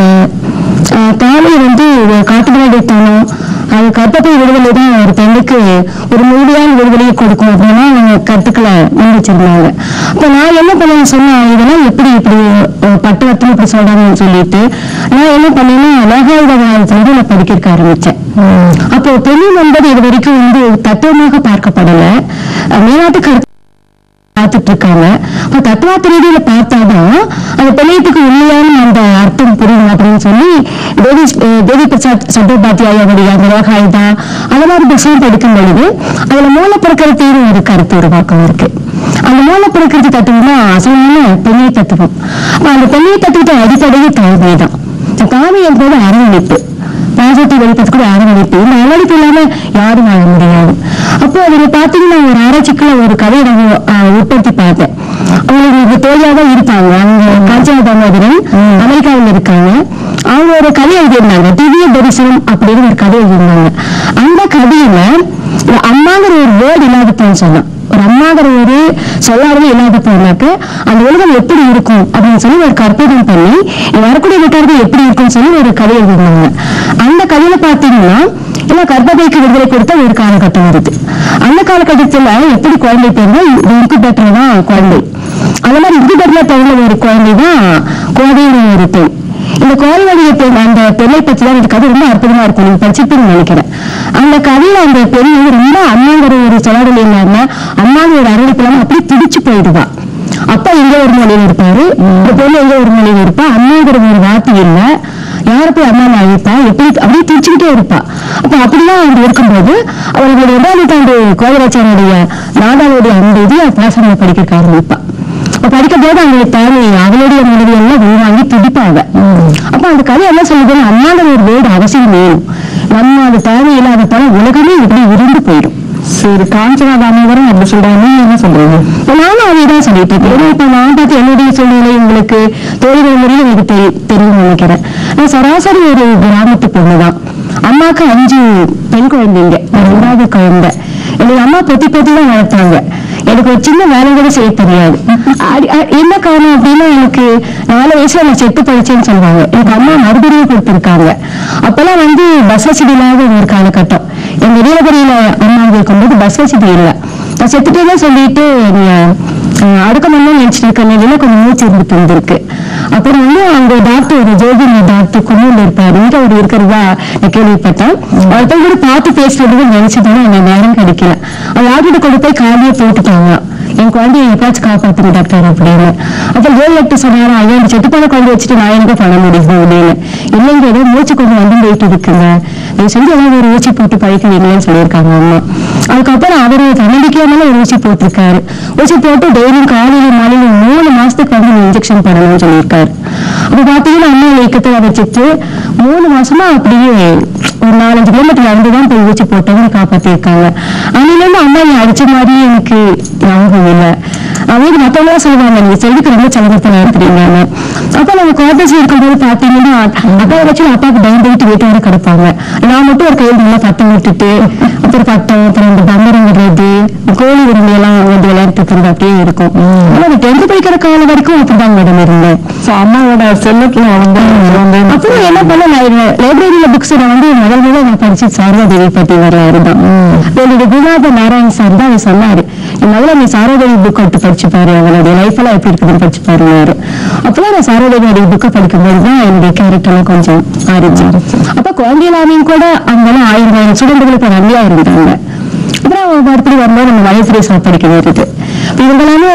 ஆஹ், தாலி வந்து காட்டுமிராடித்தனம் அது கர்ப்பப்பை விடுதலை தான் ஒரு பெண்ணுக்கு ஒரு முழுமையான விடுதலையை கொடுக்கும் அப்படின்னா அவங்க கருத்துக்களை முன் வச்சிருந்தாங்க அப்ப நான் என்ன பண்ண சொன்னேன் இதெல்லாம் எப்படி இப்படி அஹ், பட்டு வர்த்தம் இப்படி சொல்றாங்கன்னு சொல்லிட்டு நான் என்ன பண்ணேன்னா லோகாயுத காலத்துல நான் படிக்க ஆரம்பிச்சேன் அப்போ பெண்ணியம் என்பது இது வரைக்கும் வந்து தத்துவமாக பார்க்கப்படல அஹ், மேலாட்டு கருத்து பார்த்துட்டு இருக்காங்க அப்ப தத்துவார்த்த ரீதியில பார்த்தாதான் அந்த பெண்ணியத்துக்கு உண்மையான அந்த அர்த்தம் புரியும் அப்படின்னு சொல்லி தேவி அஹ் தேவி பிரசாத் சட்டோபாத்தியாயோடைய அந்த லோகாயுதா அந்த மாதிரி புக்ஸும் படிக்கும் பொழுது அதுல மூல பிரகிருத்தின்னு ஒரு கருத்து உருவாக்கம் இருக்கு அந்த மூல பிரகிருதி தத்துவம் தான் அசலான பெண்ணிய தத்துவம் அப்ப அந்த பெண்ணிய தத்துவத்தை அடிப்படையே தாழ்மை தான் தாழ்மை என்பது அரவணைப்பு பாசிட்டிவ் வெளிப்படுத்த கூட அரவணைப்பு இந்த அரவணைப்பு இல்லாம யாரும் வாழ முடியாது அப்போ அதுல பாத்தீங்கன்னா ஒரு ஆராய்ச்சிக்குள்ள ஒரு கதையை நான் ஆஹ், உட்படுத்தி பார்த்தேன் அவங்களுக்கு தோழியா தான் இருப்பாங்க அவங்க காஞ்சனா தாமோதரன் அமெரிக்காவில் இருக்காங்க அவங்க ஒரு கதை எழுதியிருந்தாங்க திவ்ய தரிசனம் அப்படின்னு ஒரு கதை எழுதியிருந்தாங்க அந்த கதையில ஒரு அம்மாங்கிற ஒரு வேர்டு இல்லாத போன்னு சொன்னான் ஒரு அம்மாங்கிற ஒரு சொல்லாடவே இல்லாத போனாக்க அந்த உலகம் எப்படி இருக்கும் அப்படின்னு சொல்லி ஒரு கற்பனை பண்ணி இங்க வரக்கூடிய வீட்டார்கள் எப்படி இருக்கும்னு சொல்லி ஒரு கதை எழுதியிருந்தாங்க அந்த கதையில பாத்தீங்கன்னா எல்லாம் கர்ப்பப்பைக்கு விடுதலை கொடுத்த ஒரு காலகட்டம் வருது அந்த காலகட்டத்துல எப்படி குழந்தை பிறந்தா இன்குபேட்டர் தான் குழந்தை அந்த மாதிரி இன்குபேட்டர்ல பிறந்த ஒரு குழந்தை தான் கோதைங்கிற ஒரு பெண் இந்த கோதையுடைய பெண் அந்த பெண்ணை பத்தி தான் இந்த கதை ரொம்ப அற்புதமா இருக்கும் நீங்க படிச்சிருப்பீங்கன்னு நினைக்கிறேன் அந்த கதையில அந்த பெண் வந்து ரொம்ப அம்மாங்கிற ஒரு சொல்லாடல் இல்லாம அம்மாங்கிற ஒரு அரவணைப்பு இல்லாம அப்படியே துடிச்சு போயிடுவா அப்பா எங்க ஒரு மூலையில இருப்பாரு இந்த பொண்ணு எங்க ஒரு மூலையில இருப்பா அம்மாங்கிற ஒரு வார்த்தை இல்ல யார போய் அம்மா அழைப்பா எப்படி அப்படியே துடிச்சுக்கிட்டே இருப்பா அப்ப அப்படிலாம் அவங்க இருக்கும்போது அவர்களுடைய இரண்டாவது தாண்டு கோவிலாச்சாரியுடைய நாடாளுடைய அந்த இதையும் பாசனை படிக்க ஆரம்பிப்பா அப்ப படிக்கும் போது அவங்களுக்கு தேவை அவளுடைய மனைவி எல்லாம் உள்வாங்கி துடிப்பாங்க அப்ப அந்த கதை என்ன சொல்லுதுன்னா அம்மாங்கிற ஒரு வேர்டு அவசியம் வேணும் நம்ம அது தேவையில்லாத போல உலகமே இப்படி உருண்டு போயிடும் சரி காஞ்சனா தாமோதரன் அப்படி சொல்றாங்க நீங்க என்ன சொல்றீங்க நானும் அதே தான் சொல்லிட்டு இருக்கேன் ஏன்னா இப்ப நான் பார்த்து என்னுடைய சூழ்நிலை உங்களுக்கு தோழிகள் முறையில் எனக்கு தெரி- தெரியும் நினைக்கிறேன் நான் சராசரி ஒரு கிராமத்து பொண்ணுதான் அம்மாக்கு அஞ்சு பெண் குழந்தைங்க நான் ரெண்டாவது குழந்தை எனக்கு அம்மா பொத்தி பொத்தி தான் வளர்த்தாங்க எனக்கு ஒரு சின்ன வேலை கூட செய்ய தெரியாது அடி- அ- என்ன காரணம் அப்படின்னா எனக்கு நாலு வயசுல நான் செத்து படிச்சேன்னு சொல்லுவாங்க எனக்கு அம்மா மறுபடியும் கொடுத்துருக்காங்க அப்பெல்லாம் வந்து பஸ் வசதி இல்லாத ஒரு காலகட்டம் எங்க நீலகிரியில அம்மா இருக்கும்போது பஸ் வசதி இல்லை நான் செத்துட்டே சொல்லிட்டு நீ அஹ், அடுக்கமல்லாம் நினைச்சிட்டு இருக்கேன் கொஞ்சம் மூச்சு இருந்துட்டு இருந்திருக்கு அப்புறம் வந்து அவங்க டாக்டர் ஒரு ஜோதினி டாக்டர் குன்னூர்ல இருப்பாரு இங்க அவர் இருக்கிறதா நான் கேள்விப்பட்டேன் அவர்கிட்ட கூட பார்த்து பேசுறது நினைச்சதுன்னா எனக்கு நேரம் கிடைக்கல அந்த டாக்டர் கொண்டு போய் காலையே போட்டுட்டாங்க என் குழந்தைய எப்பயாச்சும் காப்பாத்துங்க டாக்டர் அப்படின்னு அப்ப ஏழு டாக்டர் சொன்னாரு ஐயா இந்த செத்து போன குழந்தை வச்சுட்டு நான் எனக்கு பண்ண முடியும் அப்படின்னு இல்லைங்க ஏதோ மூச்சு கொண்டு வந்து போயிட்டு இருக்குங்க நீங்க செஞ்சு ஏதாவது ஒரு ஊசி போட்டு பழிக்க வைங்களேன்னு சொல்லியிருக்காங்க அம்மா அதுக்கப்புறம் அவரு தன்னம்பிக்கையானால ஒரு ஊசி போட்டிருக்காரு ஊசி போட்டு டெய்லியும் காலையில மாலையில மூணு மாசத்துக்கு வந்து இன்ஜெக்ஷன் பண்ணணும்னு சொல்லியிருக்காரு அப்ப பாத்தீங்கன்னா அம்மா இயக்கத்தை வச்சுட்டு மூணு மாசமா அப்படியே ஒரு நாலஞ்சு கிலோமீட்டர் நடந்து தான் போய் ஊசி போட்டவங்க காப்பாத்திருக்காங்க அன்னில இருந்து அம்மா என்னை அடிச்ச மாதிரி எனக்கு ஞாபகம் இல்லை அவங்க மத்தவங்க சொல்லுவாங்க நீங்க செல்விக்கு ரொம்ப செலவத்தை நடத்துறீங்கன்னு அப்ப நம்ம குவார்டர்ஸ் இருக்கும்போது பாத்தீங்கன்னா அப்பாவை வச்சு அப்பாவுக்கு பயந்துட்டு வீட்டோட கிடப்பாங்க நான் மட்டும் ஒரு கையில் நல்லா பட்டம் விட்டுட்டு அப்புறம் பட்டம் அப்புறம் இந்த பம்பரம் விடுறது கோழி உரிமை எல்லாம் வந்து விளையாட்டு இருக்கிறது அப்படியே இருக்கும் ஆனா அந்த டென்த் படிக்கிற காலம் வரைக்கும் அப்படிதான் மேடம் இருந்தேன் சோ அம்மாவோட செல்லத்துல வளர்ந்து வளர்ந்தேன் அப்புறம் என்ன பண்ண லைப்ரரியில புக்ஸ் நான் வந்து முதல் முதல்ல நான் படிச்சு சாரதாதேவி பத்தி வரலாறு தான் என்னுடைய குருநாத நாராயண் சார் தான் அவர் சொன்னாரு நீ முதல்ல நீ சாரதாதேவி புக் எடுத்து படிச்சு பாரு அவளுடைய லைஃப் எல்லாம் எப்படி இருக்குதுன்னு படிச்சு பாருன்னாரு அப்பதான் நான் சாரதாதேவியோட புக்கை படிக்கும்போது தான் என்னுடைய கேரக்டர் எல்லாம் கொஞ்சம் மாறிச்சு அப்ப குழந்தைகளாவையும் கூட அங்கெல்லாம் ஆயிரம் ஆயிரம் ஸ்டூடெண்ட்களுக்கு நன்றியா இருந்தாங்க அப்புறம் மறுபடியும் வரும்போது நம்ம மலைப்பிரேசம் படிக்க வருது இப்ப இவங்களாமே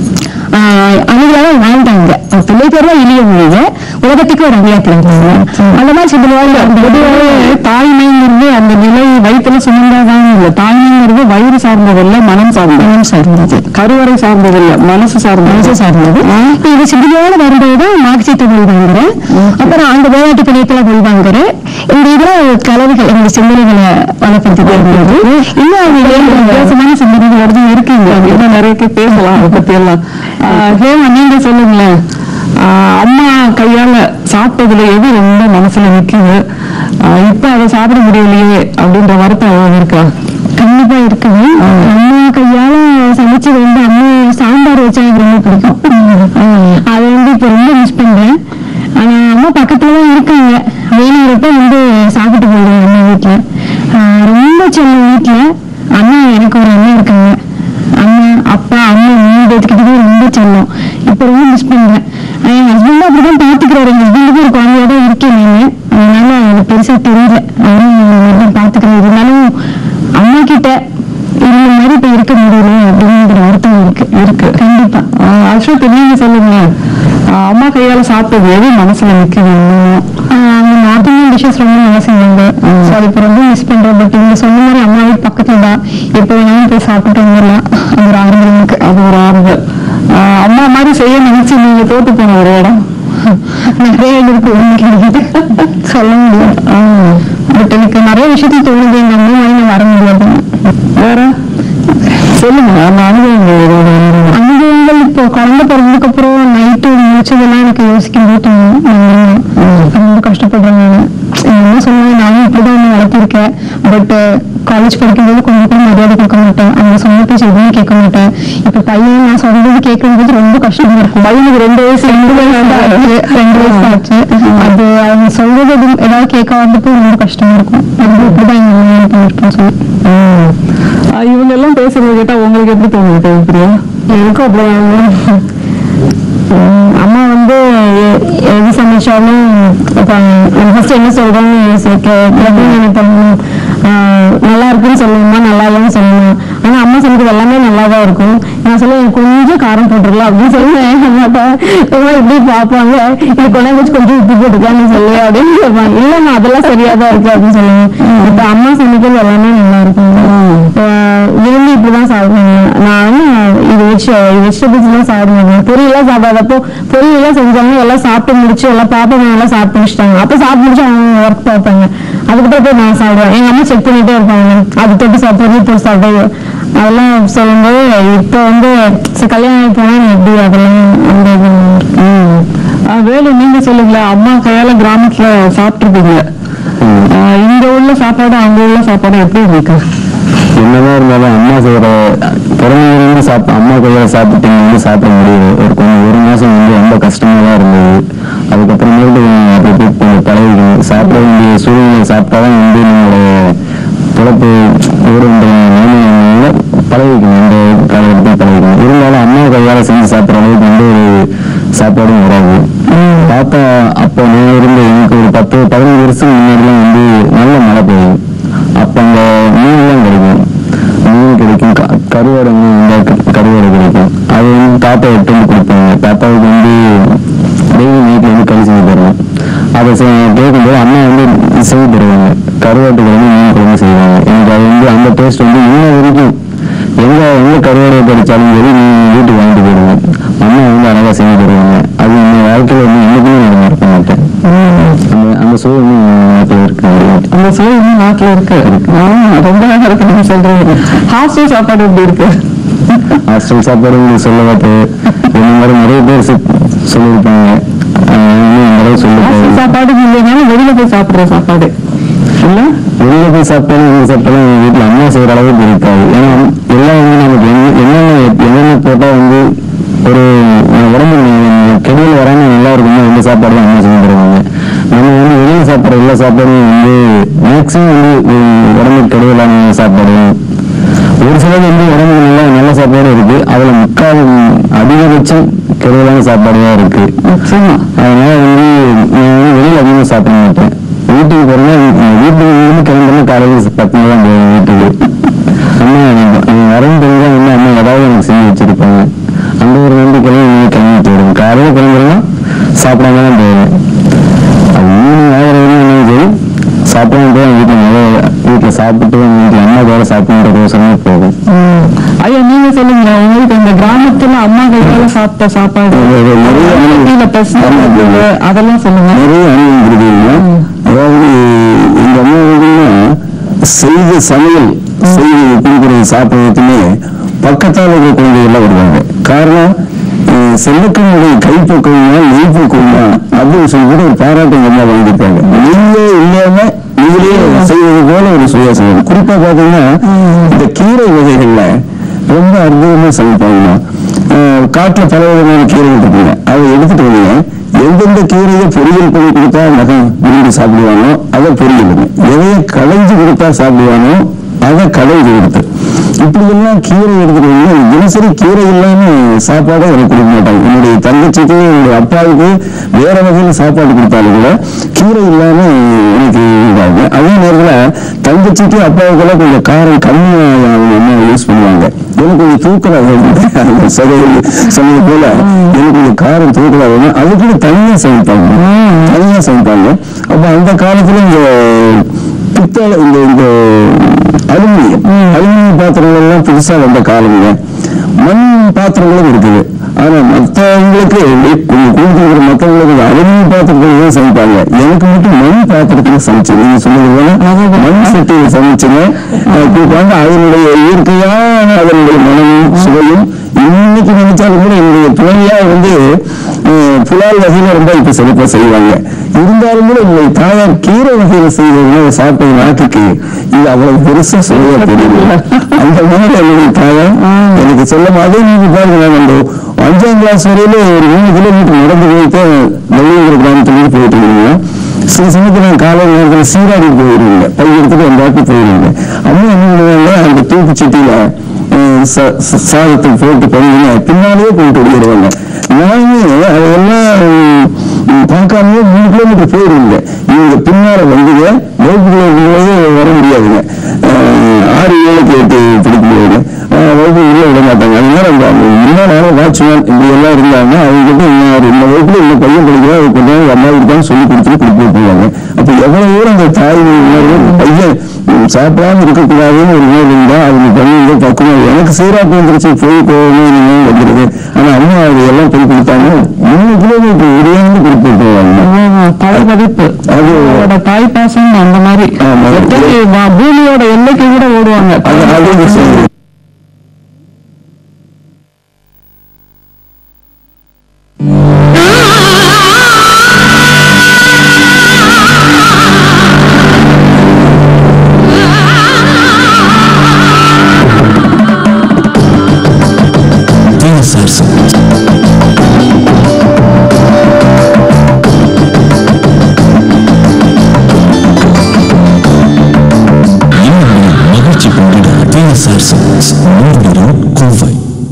அணுகளாக வாழ்ந்தாங்க அவங்க பிள்ளை பேர் தான் இனிய மொழிக உலகத்துக்கு ஒரு அணியாத்துல இருந்தாங்க அந்த மாதிரி சொல்லுவாங்க அந்த பொதுவாகவே தாய்மைங்கிறது அந்த நிலை வயிற்றுல சுமந்தாதான் இல்ல தாய்மைங்கிறது வயிறு சார்ந்ததில்ல மனம் சார்ந்தது மனம் சார்ந்தது கருவறை சார்ந்ததில்ல மனசு சார்ந்தது மனசு சார்ந்தது இப்ப இது சிறுமியோட வரும்போது மார்க்சீட்டை மொழி வாங்குறேன் அப்புறம் அந்த விளையாட்டு பிணைப்புல மொழி வாங்குறேன் இந்த இதுல கலவைகள் இந்த சிந்தனைகளை வளர்க்கறதுக்கு இருந்தது இன்னும் அது ஏன் வித்தியாசமான சிந்தனைகள் வருது இருக்குங்க இன்னும் நிறைய பேர் பேசலாம் அதை பத்தி எல்லாம் ஆஹ் ஹேமா நீங்க சொல்லுங்களேன் ஆஹ் அம்மா கையால சாப்பிட்டதுல எது ரொம்ப மனசுல நிக்குது ஆஹ் இப்ப அதை சாப்பிட முடியலையே அப்படின்ற வருத்தம் ஏதாவது இருக்கா கண்டிப்பா இருக்குது அம்மா கையால சமைச்சு வந்து அம்மா சாம்பார் வச்சா எனக்கு ரொம்ப பிடிக்கும் அதை வந்து இப்ப ரொம்ப மிஸ் பண்றேன் ஆனா அம்மா பக்கத்துல தான் இருக்காங்க வேணுங்கிறப்ப வந்து சாப்பிட்டு போயிடுவேன் அம்மா வீட்டுல ஆஹ் ரொம்ப செல்லம் வீட்டுல அண்ணா எனக்கு ஒரு அண்ணன் இருக்காங்க அண்ணா அப்பா அம்மா மூணு பேத்துக்கிட்டே ரொம்ப செல்லம் இப்ப ரொம்ப மிஸ் பண்றேன் ஆஹ் என் ஹஸ்பண்ட் அப்படிதான் பாத்துக்கிறாரு எங்க ஹஸ்பண்டுக்கு ஒரு குழந்தையா தான் இருக்கேன் நானு அதனால எனக்கு பெருசா தெரியல அவரும் பாத்துக்கிறேன் இருந்தாலும் அம்மா கிட்ட இருந்த மாதிரி இப்ப இருக்க முடியல அப்படிங்கிற வருத்தம் இருக்கு இருக்கு கண்டிப்பா ஆஹ் அஸ்வத் நீங்க சொல்லுங்க ஆஹ் அம்மா கையால சாப்பிட்டது எது மனசுல நிக்குது இன்னும்? அவங்க நார்த் இந்தியன் டிஷ்ஷஸ் ரொம்ப நல்லா செஞ்சாங்க ஸோ அது இப்போ ரொம்ப மிஸ் பண்றேன் பட் நீங்க சொன்ன மாதிரி அம்மா வீட்டு பக்கத்துல தான் எப்போ வேணாலும் போய் சாப்பிட்டு வந்துடலாம் அது ஒரு ஆறுதல் எனக்கு அது ஒரு ஆறுதல் ஆஹ் அம்மா மாதிரி செய்ய நினைச்சு நீங்க தோத்து போன ஒரு இடம் நிறைய இருக்கு ஒண்ணு கிடைக்குது சொல்ல முடியும் பட் எனக்கு நிறைய விஷயத்துல தோணுது எங்க அம்மா மாதிரி நான் வர முடியாது வேற சொல்லுங்க அந்த அனுபவங்கள் ஏதாவது இருந்தா. அனுபவங்கள் இப்போ குழந்தை பிறந்ததுக்கு அப்புறம் நைட்டு முடிச்சதெல்லாம் எனக்கு யோசிக்கும் போது தோணும் நான் ரொம்ப கஷ்டப்படுறேன் நான் எங்க அம்மா சொன்னாங்க நானும் இப்படிதான் ஒன்று வளர்த்திருக்கேன் பட் காலேஜ் படிக்கும்போது கொஞ்சம் கூட மரியாதை கொடுக்க மாட்டேன் அவங்க சொன்ன பேச்சு எதுவுமே கேட்க மாட்டேன் இப்ப பையன் நான் சொல்றது கேட்கும்போது ரொம்ப கஷ்டமா இருக்கும் பையனுக்கு ரெண்டு வயசு ரெண்டு வயசு தான் ஆச்சு ரெண்டு வயசு தான் ஆச்சு அது அவங்க சொல்றது எதுவும் ஏதாவது கேட்க வந்தப்போ ரொம்ப கஷ்டமா இருக்கும் அது இப்படிதான் எங்க அம்மா எனக்கு பண்ணிருக்கேன்னு சொல்லி ம். ஆஹ் இவங்க எல்லாம் பேசுறது கேட்டா உங்களுக்கு எப்படி தோணுது பிரியா எனக்கும் அப்படிதான் உம் அம்மா வந்து எ- எது சமைச்சாலும் ஃபர்ஸ்ட் என்ன சொல்றான்னு கேட்கணும் நினைப்போம் ஆஹ் நல்லா இருக்குன்னு சொல்லுவோமா நல்லா இல்லைன்னு சொல்லுவோம் ஆனா அம்மா சமைக்கிறது எல்லாமே நல்லா தான் இருக்கும் நான் சொல்லுவேன் எனக்கு கொஞ்சம் காரம் போட்டுருக்கலாம் அப்படின்னு சொல்லுவேன் அம்மாட்ட அம்மா இப்படி பார்ப்பாங்க இது கொண்டாந்து வச்சு கொஞ்சம் உப்பு போட்டுக்கலாம்னு சொல்லி அப்படின்னு சொல்லுவாங்க இல்லைம்மா அதெல்லாம் சரியா தான் இருக்கு அப்படின்னு சொல்லுவேன் இப்ப அம்மா சமைக்கிறது எல்லாமே நல்லா இருக்கும் ஆஹ் விரும்பி இப்படிதான் சாப்பிடுவாங்க நான் இது வச்சு வெஜிடபிள்ஸ் எல்லாம் சாப்பிடுவாங்க பொரியெல்லாம் சாப்பிடாதப்போ பொரியெல்லாம் செஞ்சாங்க எல்லாம் சாப்பிட்டு முடிச்சு எல்லாம் பாப்பாங்க எல்லாம் சாப்பிட்டு முடிச்சிட்டாங்க அப்ப சாப்பிட்டு முடிச்சு அவங்க ஒர்க் பார்ப்பாங்க அதுக்கப்புறம் போய் நான் சாப்பிடுவேன் எங்க அம்மா செக் பண்ணிட்டே இருப்பாங்க அது தொட்டு சாப்பிட்றது இப்போ சாப்பிட்டு அதெல்லாம் சொல்லும்போது இப்போ வந்து சரி, கல்யாணம் ஆகி போனா நீ எப்படி அதெல்லாம் அந்த இது ம். ஆஹ் வேலு நீங்க சொல்லுங்களேன் அம்மா கையால கிராமத்துல சாப்பிட்டுருப்பீங்க ஆஹ் இங்க உள்ள சாப்பாடு அங்க உள்ள சாப்பாடு எப்படி இருக்கு என்னதான் இருந்தாலும் அம்மா செய்யற பிறந்ததுலேருந்து சாப்பிட்டு அம்மா கையால சாப்பிட்டீங்க வந்து சாப்பிட முடியுது ஒரு கொஞ்சம் ஒரு மாசம் வந்து ரொம்ப கஷ்டமா தான் இருந்தது அதுக்கப்புறமேட்டு அப்படி இப்படி கொஞ்சம் பழகிக்கணும் சாப்பிட வேண்டிய சூழ்நிலை சாப்பிட்டாதான் வந்து நம்மளோட பிழப்பு ஓடுன்ற நிலைமையில பழகிக்கணும் இந்த காலகட்டத்தில் பழகிக்கணும் இருந்தாலும் அம்மா கையால செஞ்சு சாப்பிட்ற அளவுக்கு வந்து ஒரு சாப்பாடும் வராது பாப்பா அப்போ நான் இருந்த எனக்கு ஒரு பத்து பதினஞ்சு வருஷம் முன்னாடிலாம் வந்து நல்ல மழை பெய்யும் அப்போ அங்கே மீன்லாம் கிடைக்கும் மீன் கிடைக்கும் க- கருவாடை மீன் இந்த க- கருவாடை கிடைக்கும் அது வந்து தாத்தா எடுத்து வந்து கொடுப்பாங்க தாத்தாவுக்கு வந்து டெய்லி நைட்டில் வந்து கறி செஞ்சு தருவோம் அதை செ- கேட்கும்போது அம்மா வந்து செய்து தருவாங்க கருவாட்டு குழம்பு மீன் குழம்பு செய்வாங்க எனக்கு அது வந்து அந்த டேஸ்ட் வந்து இன்ன வரைக்கும் எங்க எங்க கருவாடை படிச்சாலும் சரி நீ வீட்டுக்கு வாங்கிட்டு போயிடுவேன் அம்மா வந்து அழகா செஞ்சு தருவாங்க அது என் வாழ்க்கையில வந்து என்னைக்குமே நான் மறக்க மாட்டேன் அந்த அந்த சுவை வந்து என் வாழ்க்கையில இருக்கு அந்த சுவை இன்னும் நாட்டுல இருக்கு ஆஹ் ரொம்ப அழகா இருக்கு நீங்க சொல்றது ஹாஸ்டல் சாப்பாடு எப்படி இருக்கு ஹாஸ்டல் சாப்பாடு உங்களுக்கு சொல்ல பார்த்து இந்த மாதிரி நிறைய பேர் சொ- சொல்லியிருப்பாங்க ஆஹ் இன்னும் இந்த அளவு சொல்ல ஹாஸ்டல் சாப்பாடு இல்லைனாலும் வெளியில போய் சாப்பிடுற சாப்பாடு இல்ல வெளியில போய் சாப்பிட்டாலும் இங்க சாப்பிட்டாலும் எங்க வீட்டுல அம்மா செய்யற அளவுக்கு இருக்காது ஏன்னா எல்லாம் வந்து நமக்கு என்ன- என்னென்ன என்னென்ன போட்டா வந்து ஒரு நம்ம உடம்பு கெடுதல் வராம நல்லா இருக்குமோ அந்த சாப்பாடு தான் அம்மா செஞ்சு தருவாங்க நம்ம வந்து வெளியில சாப்பிட்ற எல்லா சாப்பாடும் வந்து மேக்ஸிமம் வந்து உம், உடம்புக்கு கெடுதலான சாப்பாடு ஒரு சிலது வந்து உடம்புக்கு நல்லா நல்ல சாப்பாடு இருக்கு அதுல முக்கால் அதிகபட்சம் கெடுதலான சாப்பாடு தான் இருக்கு நிச்சயமா அதனால வந்து நான் வந்து வெளியில அதிகமாக சாப்பிட மாட்டேன் வீட்டுக்கு போறேன்னா வீட்டுக்கு இருந்து கிளம்புறேன்னா காலையில் பத்து மணி தான் போவேன் வீட்டுக்கு அம்மா நீங்க வரேன்னு தெரிஞ்சா வந்து அம்மா ஏதாவது எனக்கு செஞ்சு வச்சிருப்பாங்க அந்த ஒரு நம்பிக்கையில நீங்க கிளம்பி போயிடும் காலையில கிளம்புறேன்னா சாப்பிடாம தான் போவேன் அது ஈவினிங் ஆகிற வரையும் என்னன்னு சரி சாப்பிடாம போய் வீட்டில் நல்லா வீட்டில் சாப்பிட்டு வீட்டில் அம்மா கூட சாப்பிட்டுன்றதோசரமே போகும் ஐயா நீங்க சொல்லுங்க உங்களுக்கு இந்த கிராமத்துல அம்மா கையால சாப்பிட்ட சாப்பாடு வீட்டுல பெசஞ்சு அதெல்லாம் சொல்லுங்க நிறைய அனுபவம் இருக்கு அதாவது எங்க அம்மா வீடுன்னா செய்த சமையல் செய்து கொடுக்குறது சாப்பிட்றதுக்குமே பக்கத்தால் இருக்கிற குழந்தைகள்லாம் வருவாங்க காரணம் அஹ் செல்லக்கனுடைய கைப்பக்குவமா நெய் பக்குவமா அப்படின்னு சொல்லி கூட ஒரு பாராட்டு எங்க அம்மா வாங்கியிருக்காங்க நீங்களே இல்லாம நீங்களே செய்வது போல ஒரு சுவாசம் குறிப்பா பாத்தீங்கன்னா இந்த கீரை வகைகள்ல ரொம்ப அற்புதமா சமைப்பாங்கம்மா அஹ் காட்டுல பல விதமான கீரைகள் இருக்குங்க அதை எடுத்துட்டு வந்தீங்க எந்தெந்த கீரையை பொரியல் பண்ணி கொடுத்தா மகன் விரும்பி சாப்பிடுவானோ அதை பொரியலுங்க எதைய கடைஞ்சு கொடுத்தா சாப்பிடுவானோ அதை கடைஞ்சு கொடுத்து இப்படி எல்லாம் கீரை எடுத்துட்டு வந்து தினசரி கீரை இல்லாம சாப்பாடே எனக்கு கொடுக்க மாட்டாங்க என்னுடைய தங்கச்சிக்கு என்னுடைய அப்பாவுக்கு வேற வகையில சாப்பாடு கொடுத்தாலும் கூட கீரை இல்லாம எனக்கு இதாங்க அதே நேரத்தில் தங்கச்சிக்கு அப்பாவுக்கெல்லாம் கொஞ்சம் காரம் கம்மியா அவங்க அம்மா யூஸ் பண்ணுவாங்க எனக்கு கொஞ்சம் தூக்கலா வேணும் சகோதரி சொன்னது போல எனக்கு கொஞ்சம் காரம் தூக்கலா வேணும் அதுக்குள்ள தனியா சமைப்பாங்க தனியா சமைப்பாங்க அப்ப அந்த காலத்துல இந்த பித்தளை இந்த இந்த அலுமினியம் அலுமினியம் பாத்திரங்கள் எல்லாம் புதுசா வந்த காலங்க மண் பாத்திரங்களும் இருக்குது ஆனா மற்றவங்களுக்கு கொடுத்துருக்கிற மற்றவங்களுக்கு இந்த அலுமினியம் பாத்திரத்தில் தான் சமைப்பாங்க எனக்கு மட்டும் மண் பாத்திரத்துல சமைச்சேன் நீங்க சொன்னது போல மண் சட்டியில் சமைச்சுங்க கொடுப்பாங்க அதனுடைய இயற்கையான அதனுடைய மனமும் சுவையும் இன்னைக்கு நினைச்சாலும் கூட என்னுடைய துணையா வந்து அஹ், புலால் வகையில ரொம்ப இப்ப சிறப்பா செய்வாங்க இருந்தாலும் கூட என்னுடைய தாயார் கீரை வகையில செய்த உணவை சாப்பிட்ட நாட்டுக்கு இது அவ்வளவு பெருசா சுவையா தெரியல அந்த மாதிரி என்னுடைய தாயார் எனக்கு சொல்ல அதே நீங்க பாருங்க நான் அந்த அஞ்சாம் கிளாஸ் வரையில ஒரு மூணு கிலோமீட்டர் நடந்து போயிட்டு வெள்ளியங்கிற கிராமத்துலேருந்து போயிட்டு இருந்தீங்க சில சமயத்தில் நான் காலை நேரத்தில் சீராடி போயிருவீங்க பை எடுத்துட்டு வந்தாக்கு போயிருவீங்க அம்மா என்ன பண்ணுவாங்க அந்த தூக்கு சட்டியில அஹ், ச- ச- சாதத்தை போட்டு பண்ணுங்க பின்னாலேயே போயிட்டு ஓடிடுவாங்க நானும் அதையெல்லாம் உம், பார்க்காமயே மூணு கிலோமீட்டர் போயிருவீங்க இவங்க பின்னால வந்துங்க வகுப்புக்குள்ள வர முடியாதுங்க அஹ், ஆறு ஏழுக்கு எட்டு பிடிக்க முடியாது அஹ், வகுப்பு உள்ள விட மாட்டாங்க அதனால அந்த அந்த முன்னாள் வாட்ச்மேன் இப்படி எல்லாம் இருந்தாங்க அவங்க கிட்ட இன்னும் இந்த வகுப்புல இந்த பையன் படிக்கிறா அது கொஞ்சம் அம்மா கிட்ட சொல்லி கொடுத்துட்டு கொடுத்து போவாங்க அப்ப எவ்வளவு தூரம் அந்த தாய் உணர்வு பையன் உம், சாப்பிடாம இருக்கக்கூடாதுன்னு ஒரு உணர்வு இருந்தா அவங்க பண்ணி பக்குவம் எனக்கு சீராட்டு வந்துருச்சு போய் போகணும் இனிமேல் வந்துருது ஆனா அம்மா அது எல்லாம் போய் கொடுத்தாங்க மூணு கிலோமீட்டர் உடையாந்து கொடுத்து போவாங்க பழபடிப்பு அது அவரோட தாய் பாசம் அந்த மாதிரி ஆமா. எத்தனை வா- பூமியோட எல்லைக்கு கூட ஓடுவாங்க அது அது சரி. TSR Sound. இன்னும் மகிழ்ச்சி கொண்டிட TSR Sounds. நூறு கோவை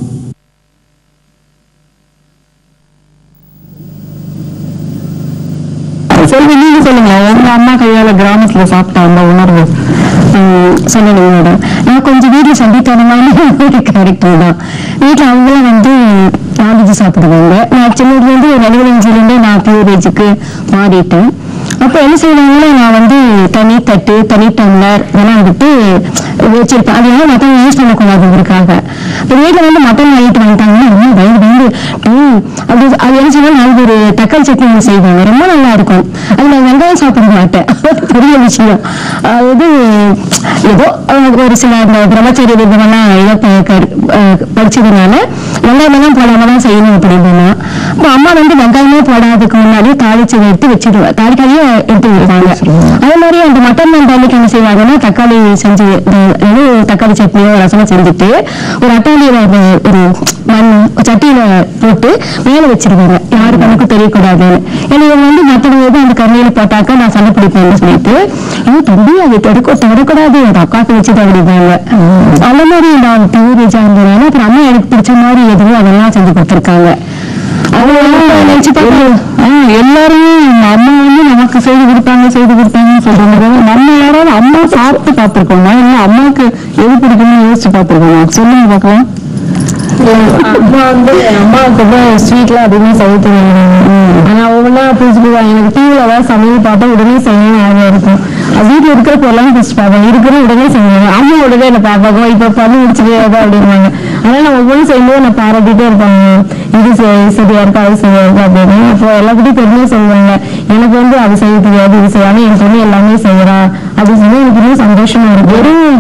செல்வி நீங்க சொல்லுங்க உங்க அம்மா கையால கிராமத்துல சாப்பிட்ட அந்த உணர்வு சொன்னேன் மேடம் நான் கொஞ்சம் வீட்டில் சண்டித்தனமான ஒரு கேரக்டர் தான் வீட்டில் அவங்களும் வந்து நான்வெஜ் சாப்பிடுவாங்க நான் சின்னதுலேருந்து ஒரு நடுவலஞ்சிலேருந்து நான் பியூர் வெஜ்ஜுக்கு மாறிட்டேன் அப்போ என்ன செய்வாங்கன்னா நான் வந்து தனி தட்டு தனி டம்ளர் இதெல்லாம் வந்துட்டு வச்சிருப்பேன் அது ஏன் மட்டன் யூஸ் பண்ணக்கூடாதுங்கிறதுக்காக இப்போ வீட்டில் வந்து மட்டன் வாங்கிட்டு வந்துட்டாங்கன்னா ரொம்ப பயந்து பயந்து "ம், அப்படி அது என்ன செய்வாங்க நாளைக்கு ஒரு தக்காளி சட்னி ஒன்று செய்வாங்க ரொம்ப நல்லா இருக்கும் அது நான் வெங்காயம் சாப்பிட மாட்டேன் பெரிய விஷயம் அதாவது ஏதோ அஹ், ஒரு சில அந்த பிரம்மச்சரிய விதமெல்லாம் ஏதோ ப- கரு- அஹ், படிச்சதுனால வெங்காயமெல்லாம் போடாம தான் செய்யணும் அப்படின்னா அப்போ அம்மா வந்து வெங்காயமே போடாததுக்கு முன்னாடி தாளிச்சு எடுத்து வச்சிடுவேன் தாளிக்காயே எடுத்து விடுவாங்க அதே மாதிரி அந்த மட்டன் மண்டாலிக்கு என்ன செய்வாங்கன்னா தக்காளி செஞ்சு இந்த இது தக்காளி சட்னியோ ரசமோ செஞ்சுட்டு ஒரு அட்டாளியில ஒரு ஒரு மண் சட்டியில போட்டு மேல வச்சிருவாங்க யாரு கணக்கு தெரியக்கூடாதுன்னு ஏன்னா இவங்க வந்து மற்றவங்க எதுவும் அந்த கருணையில போட்டாக்கா நான் சண்டை பிடிப்பேன்னு சொல்லிட்டு ஐயோ தம்பி அது தொடக்க தொடக்கூடாது அந்த அக்காக்கு வச்சுட்டு அப்படிப்பாங்க அந்த மாதிரி நான் பியூர் வெஜ்ஜா இருந்ததுனால அப்புறம் அம்மா எனக்கு பிடிச்ச மாதிரி எதுவும் அதெல்லாம் செஞ்சு கொடுத்துருக்காங்க அதெல்லாம் நினைச்சு பார்த்தா ஆ, எல்லாருமே நம்ம அம்மா வந்து நமக்கு செய்து கொடுத்தாங்க செய்து கொடுத்தாங்கன்னு சொல்றாங்க தவிர நம்ம யாராவது அம்மா சாப்பிட்டு பார்த்திருக்கோமா இல்ல அம்மாவுக்கு எது பிடிக்கும்னு யோசிச்சு பார்த்திருக்கோமா சொல்லுங்க பார்க்கலாம் அம்மா வந்து அம்மாவுக்கு தான் ஸ்வீட்லாம் அதிகமாக செய்ய தெரியும் ஆனா ஒவ்வொன்றா புதுசு புதுசா எனக்கு டிவியில் ஏதாவது சமையல் பார்த்தா உடனே செய்யணும் ஆர்வம் இருக்கும் அது வீட்டில் இருக்கிற பொருளாம் ஃபஸ்ட் பார்ப்பேன் இருக்கிற உடனே செய்வாங்க அம்மா உடனே என்ன பார்ப்பாங்க இப்போ பண்ணி முடிச்சுட்டே அப்படின்வாங்க அதனால நான் ஒவ்வொன்றும் செய்யும்போது நான் பாராட்டிட்டே இருப்பாங்க இது செ- சரியா இருக்கா அது சரியா இருக்கா அப்படின்னு அப்போ எல்லாத்துட்டையும் பெருமையாக சொல்லுவாங்க எனக்கு வந்து அது செய்ய தெரியாது இது செய்யாம என் பொண்ணு எல்லாமே செய்யறா அப்படின்னு சொல்லி எனக்கு ரொம்ப சந்தோஷமா இருக்கு வெறும் தண்ணியை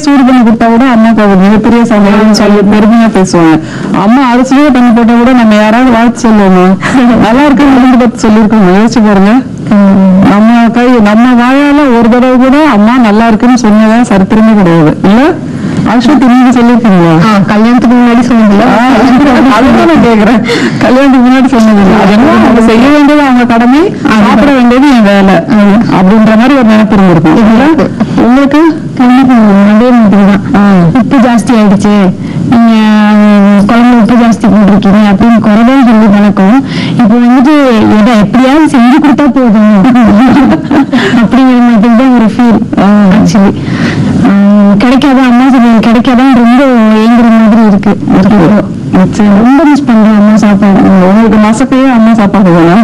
சூடு பண்ணி கொடுத்தா கூட அம்மாக்கு அது மிகப்பெரிய சமையல்னு சொல்லி பெருமையா பேசுவாங்க அம்மா அரிசியே பண்ணி போட்டா கூட நம்ம யாராவது வாழ்த்து சொல்லுவோம் நல்லா இருக்குன்னு விருந்து பார்த்து சொல்லியிருக்கோம் யோசிச்சு பாருங்க நம்ம கை நம்ம வாயால ஒரு தடவை கூட அம்மா நல்லா இருக்குன்னு சொன்னதா சரித்திரமே கிடையாது இல்ல அஸ்வதி நீங்க சொல்லியிருக்கீங்களா ஆ, கல்யாணத்துக்கு முன்னாடி சொன்னதில்ல அதுதான் நான் கேக்குறேன் கல்யாணத்துக்கு முன்னாடி சொன்னது அது என்ன அவங்க செய்ய வேண்டியது அவங்க கடமை சாப்பிட வேண்டியது என் வேலை அப்படின்ற மாதிரி ஒரு நினைப்பு இருந்திருக்கும் இல்ல? உங்களுக்கு கண்டிப்பா அதே மாதிரி தான் உப்பு ஜாஸ்தி ஆயிடுச்சு நீங்க உம், குழம்பு உப்பு ஜாஸ்தி போட்டிருக்கீங்க அப்படின்னு குறைதான் சொல்லி பழக்கம் இப்போ வந்துட்டு எதை எப்படியாவது செஞ்சு கொடுத்தா போதும் அப்படிங்கிற மாதிரி தான் ஒரு ஃபீல் ஆக்சுவலி கிடைக்காத அம்மா சமையல் கிடைக்காதான் ரொம்ப ஏங்குற மாதிரி இருக்கு நிச்சயம். ரொம்ப மிஸ் பண்றேன் அம்மா சாப்பாடு உங்களுக்கு மசக்கையே அம்மா சாப்பாடு வேணும்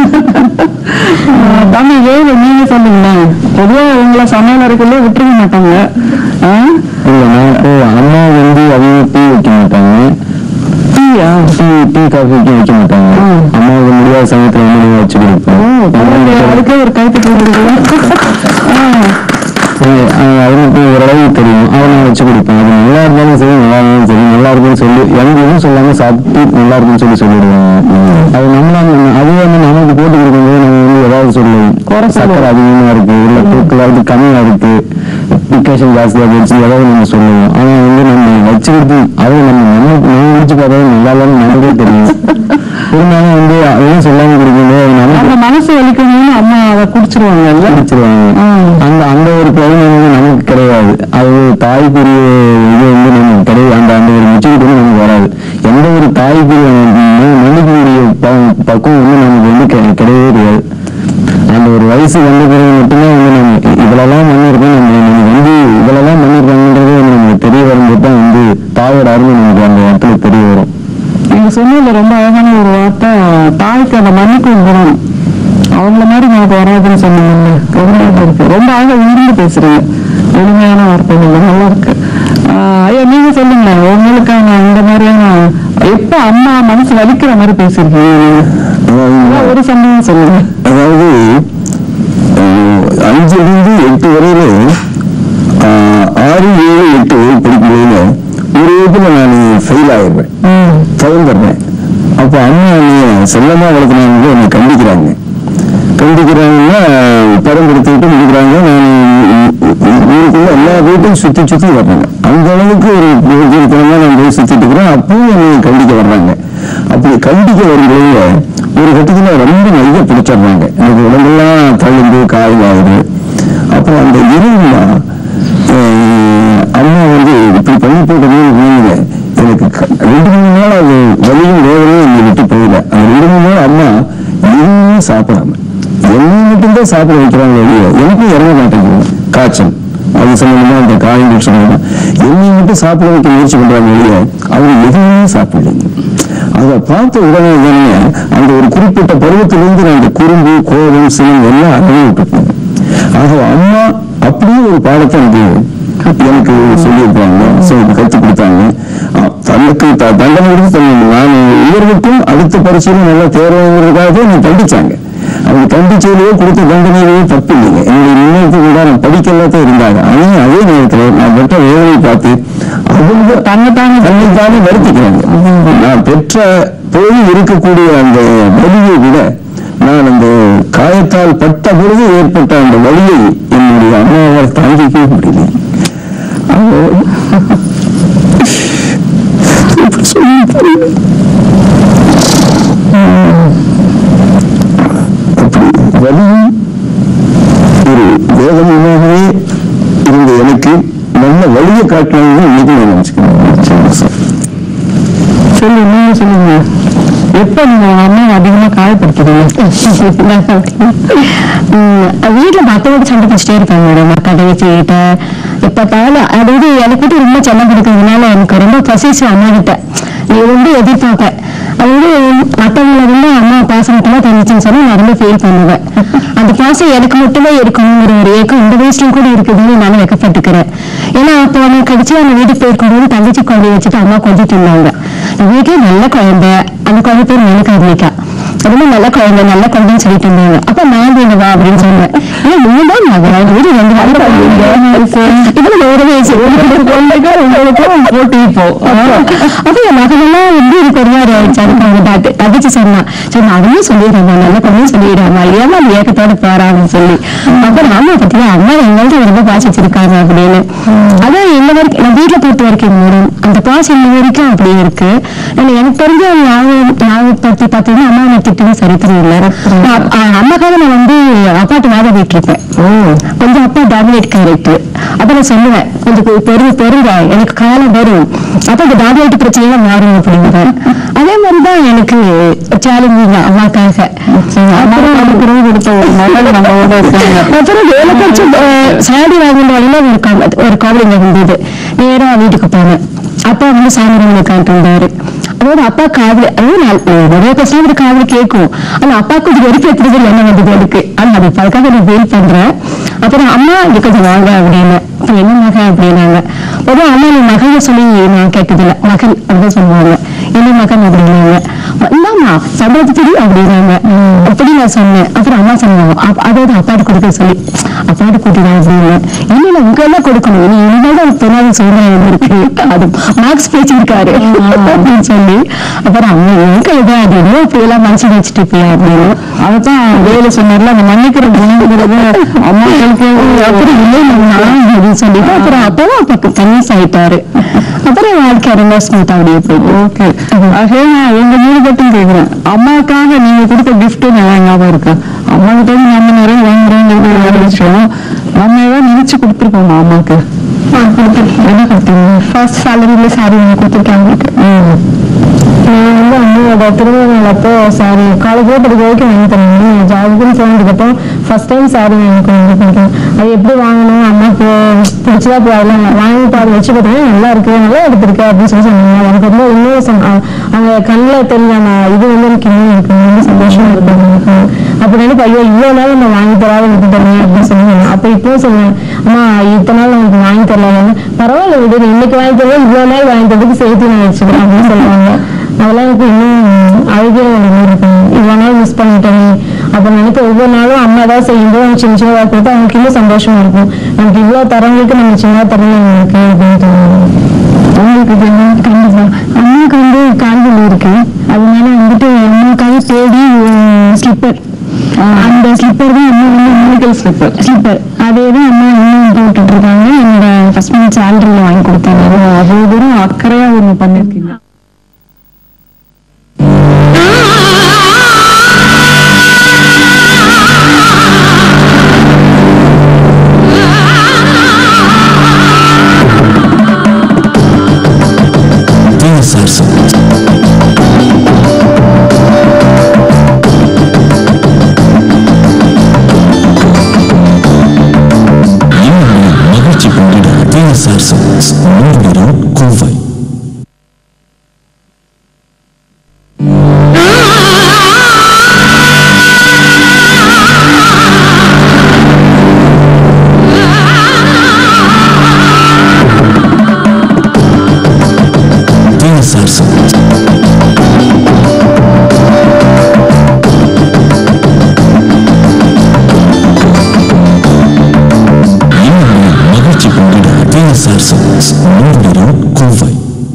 ஆஹ் தம்பி ஏழு நீங்க சொல்லுங்களேன் பொதுவா உங்களை சமையல் அறைக்குள்ளே விட்டுருக்க மாட்டாங்க ஆஹ் இல்ல நான் இப்போ அம்மா வந்து அவங்க டீ வைக்க மாட்டாங்க டீயா டீ டீ காஃபி டீ வைக்க மாட்டாங்க அம்மாவுக்கு முடியாத சமயத்துல வந்து நான் வச்சு கொடுப்பேன் பரவாயில்லையே, அதுக்கே ஒரு கைத்து போடுறீங்களா அவனுக்கு ஓரளவு தெரியும் அவனை வச்சு கொடுப்பேன் அது நல்லா இருந்தாலும் சரி நல்லா இருந்தாலும் சரி நல்லா இருக்குன்னு சொல்லி எனக்கு எதுவும் சொல்லாம சாப்பிட்டு நல்லா இருக்குன்னு சொல்லி சொல்லிடுவாங்க அது நம்மளா அது வந்து நமக்கு போட்டு கொடுக்கும்போது நம்ம வந்து ஏதாவது சொல்லுவோம் குறை சொல்லுவோம். சக்கரை அதிகமா இருக்கு இல்ல தூக்கல அது கம்மியா இருக்கு டிக்கேஷன் ஜாஸ்தியா போச்சு ஏதாவது நம்ம சொல்லுவோம் ஆனா வந்து நம்ம வச்சுக்கிட்டு அது நம்ம நம்ம நம்ம முடிச்சு பார்த்தா நல்லா இல்லைன்னு நமக்கே தெரியும் இருந்தாலும் வந்து அதையும் சொல்லாம கொடுக்கும்போது அது நமக்கு அந்த மனசு வலிக்கணும்னு அம்மா அதை குடிச்சிருவாங்கல்ல பிடிச்சிருவாங்க அந்த அந்த ஒரு பெருமை வந்து நமக்கு கிடையாது அது தாய்க்குரிய இது வந்து நமக்கு கிடையாது அந்த அந்த ஒரு மெச்சூரிட்டி வந்து நமக்கு வராது எந்த ஒரு தாய்க்குரிய மன்னிக்கக்கூடிய ப- பக்குவம் வந்து நமக்கு வந்து கிடை- கிடையவே கிடையாது அந்த ஒரு வயசு வந்த பிறகு மட்டுமே வந்து நம்ம இவ்வளவுலாம் பண்ணியிருக்கோம் நம்ம நமக்கு வந்து இவ்வளவுலாம் பண்ணியிருக்காங்கன்றது வந்து நமக்கு தெரிய வரும்போது தான் வந்து தாயோட அருமை நமக்கு அந்த இடத்துல தெரிய வரும் நீங்க சொன்னதுல ரொம்ப அழகான ஒரு வார்த்தை தாய்க்கு அந்த மன்னிக்கும் குணம் அவங்கள மாதிரி நமக்கு வராதுன்னு சொன்னீங்கல்ல ரொம்ப அழகா இருக்கு ரொம்ப அழகா உணர்ந்து பேசுறீங்க எளிமையான வார்த்தைகள் நல்லா இருக்கு ஆஹ் ஐயா நீங்க சொல்லுங்க உங்களுக்கான இந்த மாதிரியான எப்ப அம்மா மனசு வலிக்கிற மாதிரி பேசிருக்கீங்க நீங்க? அதாவது அதான் ஒரு சம்பவம் சொல்லுங்க அதாவது அஹ், அஞ்சிலிருந்து எட்டு வரையில ஆஹ், ஆறு ஏழு எட்டு படிக்கும்போது ஒரு வகுப்புல நான் ஃபெயில் ஆயிடுறேன் தவிர்த்துறேன் அப்போ அம்மா என்னைய செல்லமா வளர்த்துனாங்க என்னை கண்டிக்கிறாங்க கண்டிக்கிறாங்கன்னா படம் கொடுத்துக்கிட்டு முடிக்கிறாங்க நான் ஊருக்குள்ள எல்லா வீட்டையும் சுத்தி சுத்தி வர்றாங்க அந்த அளவுக்கு ஒரு புரோஜனத்தனமா நான் போய் சுத்திட்டு இருக்கிறேன் அப்பவும் என்னை கண்டிக்க வர்றாங்க அப்படி கண்டிக்க வரும்போது ஒரு கட்டத்துல ரொம்ப மைய பிடிச்சிடுறாங்க எனக்கு உடம்பெல்லாம் தழும்பு காயம் ஆகுது அப்புறம் அந்த இருமா அம்மா வந்து இப்படி பண்ணி போட்டதே உண்மையில எனக்கு க- ரெண்டு மூணு நாள் அது வலியும் வேதனையும் என்னை விட்டு போயில அந்த ரெண்டு மூணு நாள் அம்மா எதுவுமே சாப்பிடாம என்னை மட்டும்தான் சாப்பிட வைக்கிறாங்க வெளியே எனக்கும் இறங்க மாட்டேங்குது காய்ச்சல் அது சம்பந்தமா அந்த காயங்கள் சம்பந்தமா என்னை மட்டும் சாப்பிட வைக்க முயற்சி பண்றாங்க வெளியே அவங்க எதுவுமே சாப்பிடலைங்க அதை பார்த்த உடனே தானே அந்த ஒரு குறிப்பிட்ட பருவத்திலிருந்து நான் இந்த குறும்பு கோபம் சினம் எல்லாம் அனுபவிட்டு ஆக அம்மா அப்படியே ஒரு பாடத்தை எனக்கு எனக்கு சொல்லியிருப்பாங்க சொல்லி கற்றுக் கொடுத்தாங்க அஹ் தனக்கு த- தண்டனை கொடுத்து தன் நான் உயர்வுக்கும் அடுத்த பரிசீலனை நல்லா தேர்வுங்கிறதுக்காக நான் தண்டிச்சாங்க அவங்க தண்டிச்சதுலயே கொடுத்த தண்டனையிலேயே தப்பு இல்லைங்க என்னுடைய முன்னேற்ற கூட நான் படிக்கலாத்தான் இருந்தாங்க ஆனால் அதே நேரத்தில் நான் பெற்ற வேதனை பார்த்து அவங்க தன்னைத்தானே தன்னைத்தானே வருத்திக்கிறாங்க நான் பெற்ற போய் இருக்கக்கூடிய அந்த வலியை விட நான் அந்த காயத்தால் பட்ட பொழுது ஏற்பட்ட அந்த வலியை என்னுடைய அம்மாவால் தாங்கிக்கவே முடியல அது எப்படி சொல்ல தெரியல. அப்படி வலியும் ஒரு வேதனையாகவே இருந்த எனக்கு நல்ல வழியை காட்டினாங்க இன்னைக்கு நான் நினைச்சுக்கிறேன் சார் சொல்லி நீங்க சொல்லுங்க எப்ப நீங்க உங்க அம்மாவை அதிகமா காயப்படுத்துறீங்க உம், வீட்டுல மத்தவங்க சண்டை பிடிச்சிட்டே இருப்பாங்க மேடம் அக்கா தங்கச்சி கிட்ட எப்ப பார்த்தாலும் அது வந்து எனக்கு மட்டும் ரொம்ப செல்லம் கொடுக்கறதுனால எனக்கு ரொம்ப பொசிசிவ் அம்மா கிட்ட நீ ரொம்ப எதிர்பார்ப்ப அது வந்து மத்தவங்களை வந்து அம்மா பாசம் மட்டும் தங்கச்சின்னு சொன்னா நான் ரொம்ப ஃபீல் பண்ணுவேன் அந்த பாசம் எனக்கு மட்டுமே இருக்கணுங்கிற ஒரு ஏக்கம் இந்த வயசுலயும் கூட இருக்குதுன்னு நான் வைக்கப்பட்டுக்கிறேன் ஏன்னா அப்போ நான் கடிச்சு அந்த வீட்டுக்கு போயிருக்கும்போது தங்கச்சி குழந்தைய வச்சுட்டு அம்மா கொஞ்சம் தின்னாங்க வீட்டுல நல்ல குழந்தை அந்த குழந்தை பேர் மனக்காரணிக்கா ரொம்ப நல்ல குழந்தை நல்ல குழந்தைன்னு சொல்லிட்டு இருந்தாங்க அப்ப நான் வேணும் வா அப்படின்னு சொன்னேன் ஏன் மூணு தான் மகன் எங்க வீடு ரெண்டு நாள் இதுல ஒரு வயசு குழந்தைக்கும் உங்களுக்கும் போட்டி இப்போ அப்ப என் மகனெல்லாம் வந்து எனக்கு ஒரு மாதிரி ஆயிடுச்சு அதுக்கு அவங்க டாக்டர் தகச்சு சொன்னா சரி நான் அதையும் சொல்லிடுறேன் நல்ல குழந்தையும் சொல்லிடுறாமா ஏமா அந்த ஏக்கத்தோட போறான்னு சொல்லி அப்புறம் அம்மா பத்தியா அம்மா எங்கள்ட்ட ரொம்ப பாசம் வச்சிருக்காங்க அப்படின்னு அதான் இன்ன வரைக்கும் நான் வீட்டுல பொறுத்த வரைக்கும் மேடம் அந்த பாசம் இன்ன வரைக்கும் அப்படியே இருக்கு ஆனா எனக்கு தெரிஞ்ச ஞாபகம் ஞாபகப்படுத்தி பார்த்தீங்கன்னா அம்மா நான் திட்டவும் சரித்திரம் இல்லை நான் அ- அம்மாக்காக நான் வந்து அப்பாட்டு ஞாபகம் விட்டுருப்பேன் கொஞ்சம் அப்பா டாமினேட் கேரக்டர் அப்ப நான் சொல்லுவேன் கொஞ்சம் பொ- பொறு பொறுங்க எனக்கு காலம் வரும் அப்ப இந்த டாமினேட் பிரச்சனைலாம் மாறும் அப்படிங்கிறேன் அதே மாதிரிதான் எனக்கு சேலஞ்சிங் அம்மாக்காக அப்புறம் நமக்கு ரொம்ப கொடுத்த ஒரு மகள் நம்மளோட இருக்காங்க அப்புறம் வேலை கிடைச்சு சாடி வாங்கின வழியில ஒரு கா- ஒரு காவலிங்க இருந்தது நேரா வீட்டுக்கு போனேன் அப்பா வந்து சாமி ரூம்ல உட்காந்துருந்தாரு அதாவது அப்பா காதல் அதாவது நான் நிறைய பேசினா ஒரு காதல் கேட்கும் ஆனா அப்பா கொஞ்சம் வெறுப்பேற்றுறது என்ன வந்தது எனக்கு ஆனா அது அதுக்காக நான் வெயிட் பண்றேன் அப்புறம் அம்மா இங்க கொஞ்சம் வாங்க அப்படின்னு அப்ப என்ன மகன் அப்படின்னாங்க பொதுவா அம்மா நீ மகனை சொல்லி நான் கேட்டதில்ல மகன் அப்படின்னு சொல்லுவாங்க என்ன மகன் அப்படின்னாங்க இந்தாமா சம்பளத்துக்கு அப்படின்னாங்க அப்படி நான் சொன்னேன் அப்புறம் அம்மா சொன்னாங்க அப்- அதாவது அப்பாட்டு கொடுக்க சொல்லி அப்பாட்டு கூட்டிதான் அப்படின்னு இல்ல இல்ல உங்க எல்லாம் கொடுக்கணும் நீ இனிமேல் தான் தொண்ணாவது சூழ்நிலை இருக்கு அது மார்க்ஸ் பேசியிருக்காரு அப்படின்னு சொல்லி அப்புறம் அம்மா எங்க இதா அது என்ன இப்படி எல்லாம் மனசு வச்சுட்டு போய் அப்படின்னு அதுதான் வேலை சொன்னார்ல அந்த மன்னிக்கிற குணங்கிறது அம்மாக்களுக்கு அப்படி இல்லை நான் அப்படின்னு சொல்லிட்டு அப்புறம் அப்பதான் அப்பாக்கு கன்வின்ஸ் ஆயிட்டாரு அப்புறம் வாழ்க்கை ரொம்ப ஸ்மூத்தா அப்படியே போயிட்டு ஓகே ஹேமா உங்க மூணு பட்டும் கேக்குறேன் அம்மாக்காக நீங்க கொடுத்த கிஃப்ட் நல்லா ஞாபகம் இருக்கு அம்மா கிட்ட இருந்து நம்ம நிறைய வாங்குறோங்கிறது வேற விஷயம் நம்ம ஏதாவது நினைச்சு கொடுத்துருக்கோமா அம்மாக்கு என்ன கொடுத்தீங்க ஃபர்ஸ்ட் சேலரியில சாரி வாங்கி கொடுத்துருக்காங்க நான் வந்து அம்மாவோட திருமணம் அப்போ சாரி காலேஜ் படிக்க வரைக்கும் வாங்கி தரேன் ஜாபுக்குன்னு சேர்ந்ததுக்கப்புறம் ஃபர்ஸ்ட் டைம் சாரி வாங்கி கொண்டு போயிருக்கேன் அது எப்படி வாங்கணும் அம்மாக்கு பிடிச்சதா போய் அதெல்லாம் வாங்கி பாரு வச்சு பார்த்தேன் நல்லா இருக்கு நல்லா எடுத்திருக்கு அப்படின்னு சொல்லி சொன்னாங்க எனக்கு ரொம்ப இன்னும் சொன்ன- அ- அவங்க கண்ணில் தெரியல நான் இது வந்து எனக்கு இன்னும் எனக்கு ரொம்ப சந்தோஷமா இருக்கு எனக்கு அப்படி நினைப்பு ஐயோ இவ்வளோ நாள் நம்ம வாங்கி தராத விட்டுட்டோமே அப்படின்னு சொல்லி சொன்னேன் அப்போ இப்பவும் சொல்லுவேன் அம்மா இத்தனை நாள் நமக்கு வாங்கி தரல பரவாயில்ல விடு நீ இன்னைக்கு வாங்கி தரல இவ்வளோ நாள் வாங்கி தரதுக்கு சேர்த்து நான் வச்சுக்கிறேன் அப்படின்னு சொல்லுவாங்க அதெல்லாம் எனக்கு இன்னும் அழுகிய ஒரு மாதிரி இருக்கும் இவ்வளோ நாள் மிஸ் பண்ணிட்டேன் அப்போ நினைக்க ஒவ்வொரு நாளும் அம்மா ஏதாவது செய்யும்போது அவங்க சின்ன சின்னதாக கொடுத்து அவங்களுக்கு இன்னும் சந்தோஷமா இருக்கும் நமக்கு இவ்வளோ தரவங்களுக்கு நம்ம சின்னதாக தரல இருக்கு அப்படின்னு தோணும் உங்களுக்கு இது என்ன? கண்டிப்பா அம்மாவுக்கு வந்து கால்வலி இருக்கு அதனால வந்துட்டு அம்மாவுக்காக தேடி ஸ்லிப்பர் அந்த ஸ்லிப்பர் தான் அம்மா வந்து மெடிக்கல் ஸ்லிப்பர் ஸ்லிப்பர் அதே தான் அம்மா இன்னும் போட்டுட்டு இருக்காங்க என்னோட ஃபர்ஸ்ட் மந்த் சேலரியில் வாங்கி கொடுத்தாங்க அவ்வளவு தூரம் அக்கறையா ஒண்ணு பண்ணிருக்கீங்க TSR Songs. இன்னும் மகிழ்ச்சி பொங்கிட TSR Songs. நூறு கோவை TSR Songs. இன்னும் மகிழ்ச்சி பொங்கிட TSR Songs. நூறு கோவை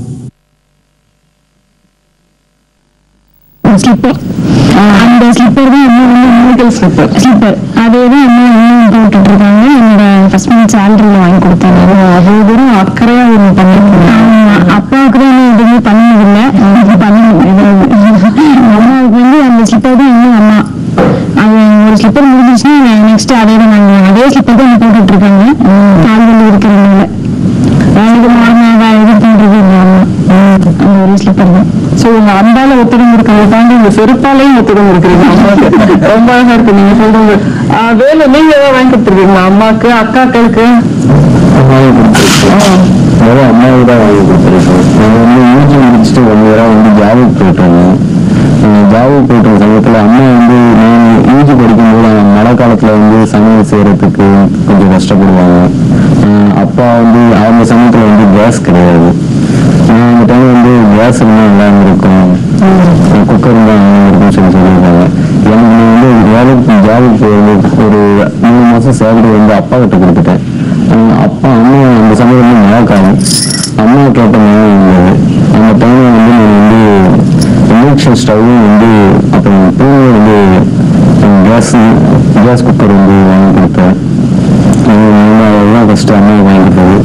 ஸ்லிப்பர் அந்த ஸ்லிப்பர் தான் அம்மா வந்து மெடிக்கல் ஸ்லிப்பர் ஸ்லிப்பர் அதே தான் அம்மா இன்னும் போட்டுட்டு இருக்காங்க என்னோட ஃபர்ஸ்ட் மந்த் சேலரியில் வாங்கி கொடுத்தாங்க அவ்வளவு தூரம் அக்கறையா ஒண்ணு பண்ணிருக்கீங்க ஆமா, அப்பாவுக்கு தான் இன்னும் எதுவுமே பண்ணதில்லை இது பண்ணணும் இது அம்மாவுக்கு வந்து அந்த ஸ்லிப்பர் தான் இன்னும் அம்மா அது ஒரு ஸ்லிப்பர் முடிஞ்சிச்சுன்னா நெக்ஸ்ட் அதே தான் வாங்குவாங்க அதே ஸ்லிப்பர் தான் போட்டுட்டு இருக்காங்க கால் வலி இருக்கிறதுனால எனக்கு மாறினாக இது பண்றது இல்லை அம்மா அந்த ஒரு ஸ்லிப்பர் தான் சோ உங்க அன்பால ஒத்துடம் இருக்கிறத தாண்டி உங்க செருப்பாலையும் ஒத்துடம் இருக்கிறீங்க அம்மாவுக்கு ரொம்ப அழகா இருக்கு நீங்க சொல்றது ஆஹ் வேலை நீங்க ஏதாவது வாங்கி கொடுத்துருக்கீங்களா அம்மாக்கு அக்காக்களுக்கு அம்மாவை கொடுத்துருக்கோம் முதல்ல அம்மாவை தான் வாங்கி கொடுத்துருக்கோம் நான் வந்து யூஜி முடிச்சுட்டு ஒன் இயராக வந்து ஜாபுக்கு போயிட்டு இருந்தேன் ஜாபுக்கு போயிட்டு இருந்த சமயத்தில் அம்மா வந்து நான் யூஜி படிக்கும்போது அவங்க மழை காலத்தில் வந்து சமையல் செய்கிறதுக்கு கொஞ்சம் கஷ்டப்படுவாங்க ஆஹ் அப்பா வந்து அவங்க சமயத்தில் வந்து கேஸ் கிடையாது நான் அந்த டைம் வந்து கேஸ் இருந்தால் நல்லா இருந்திருக்கும் குக்கர் இருந்தால் நல்லா இருக்கும்னு சொல்லி சொல்லியிருக்காங்க எனக்கு நான் வந்து ஒரு வேலைக்கு ஜாபுக்கு போய் ஒரு மூணு மாதம் சேலரி வந்து அப்பா கிட்ட கொடுத்துட்டேன் ஆனா அப்பா அம்மா அந்த சமயம் வந்து மழை காலம் அம்மா கேட்ட மழை இருந்தது அந்த டைமில் வந்து நான் வந்து இண்டக்ஷன் ஸ்டவ்வும் வந்து அப்புறம் பூவும் வந்து கேஸ் கேஸ் குக்கர் வந்து வாங்கி கொடுத்தேன் அது வந்து அதெல்லாம் ஃபஸ்ட்டு அம்மா வாங்கி கொடுத்தது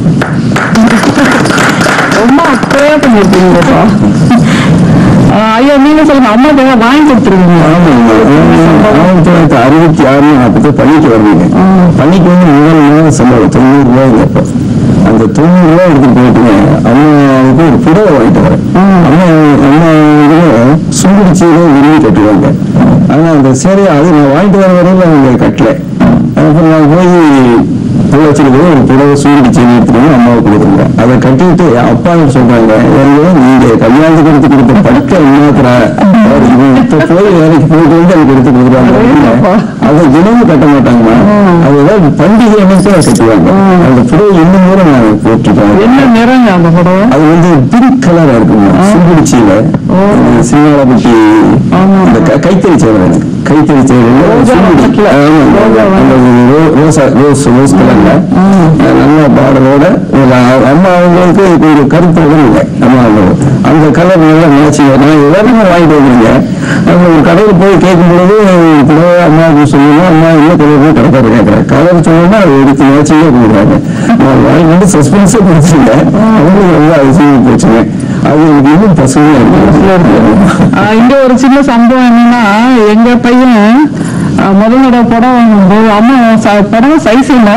ரொம்ப அக்கறையா பண்ணிருக்கீங்கப்பா ஆஹ் ஐயா நீங்க சொல்லுங்க அம்மா தேவை வாங்கி கொடுத்துருக்கீங்க ஆயிரத்தி தொள்ளாயிரத்தி அறுபத்தி ஆறுல நான் அப்போ பள்ளிக்கு வருவீங்க பள்ளிக்கு வந்து முதல் மாதம் சம்பளம் தொண்ணூறு ரூபாய் அப்போ அந்த தொண்ணூறு ரூபாய் எடுத்துட்டு போயிட்டுங்க அம்மாவுக்கு ஒரு புடவை வாங்கிட்டு வரேன் அம்மா அம்மா வந்து சுண்டுடிச்சியில விரும்பி கட்டுவாங்க ஆனா அந்த சேரி அது நான் வாங்கிட்டு வர வரையில அவங்க கட்டல அப்புறம் நான் போய் பொள்ளாச்சியில் போய் ஒரு புடவை சூடிச்சு எடுத்துட்டு வந்து அம்மாவுக்கு கொடுத்துருங்க அதை கட்டிட்டு அப்பா சொல்றாங்க "ஏங்க, நீங்க கல்யாணத்துக்கு எடுத்து கொடுத்த பட்ட இன்னொருத்தர இப்ப போய் வேலைக்கு போயிட்டு வந்து எனக்கு எடுத்து கொடுக்குறாங்க அதை தினமும் கட்ட மாட்டாங்கம்மா அது ஏதாவது பண்டிகை அன்னைக்கு அதை கட்டுவாங்க அந்த புடவை இன்னும் கூட நான் போட்டிருக்கேன் என்ன நிறங்க அந்த புடவை அது வந்து பிங்க் கலரா இருக்குங்க சுங்குடிச்சியில சிங்காளப்பட்டி அந்த க- கைத்தறி சேவல் எனக்கு கைத்தறி சேவல் ரோஜா சுங்குடி. வண்ணத்துல. ஆமா, ரோஜா அந்த ரோ- ரோசா ரோஸ் ரோஸ் கலர்ல நல்ல பார்டரோட அம்மா அவங்களுக்கு கொஞ்சம் கருப்பு உடல் இல்லை அம்மா அவங்களுக்கு அந்த கலர் நல்லா மேட்சிங் நான் எல்லாருமே வாங்கிட்டு வந்துருங்க அந்த ஒரு கடையில் போய் கேட்கும் பொழுது கூட அம்மாவுக்கு சொல்லணும் அம்மா என்ன கலர் போய் கடைக்காரர் கேட்கறேன் கலர் சொன்னா அதை எடுத்து மேட்சிங்கே கொடுக்குறாங்க நான் வாங்கி வந்து சஸ்பென்ஸே கொடுத்துருந்தேன் அவங்களுக்கு ரொம்ப அதிசயம் போச்சுங்க அது எனக்கு இன்னும் பசங்க இருக்கு ஆஹ் இங்க ஒரு சின்ன சம்பவம் என்னன்னா எங்க பையன் ஆஹ் முதல் தடவை புடவை வாங்கும்போது அம்மா ச- புடவை சைஸ் என்ன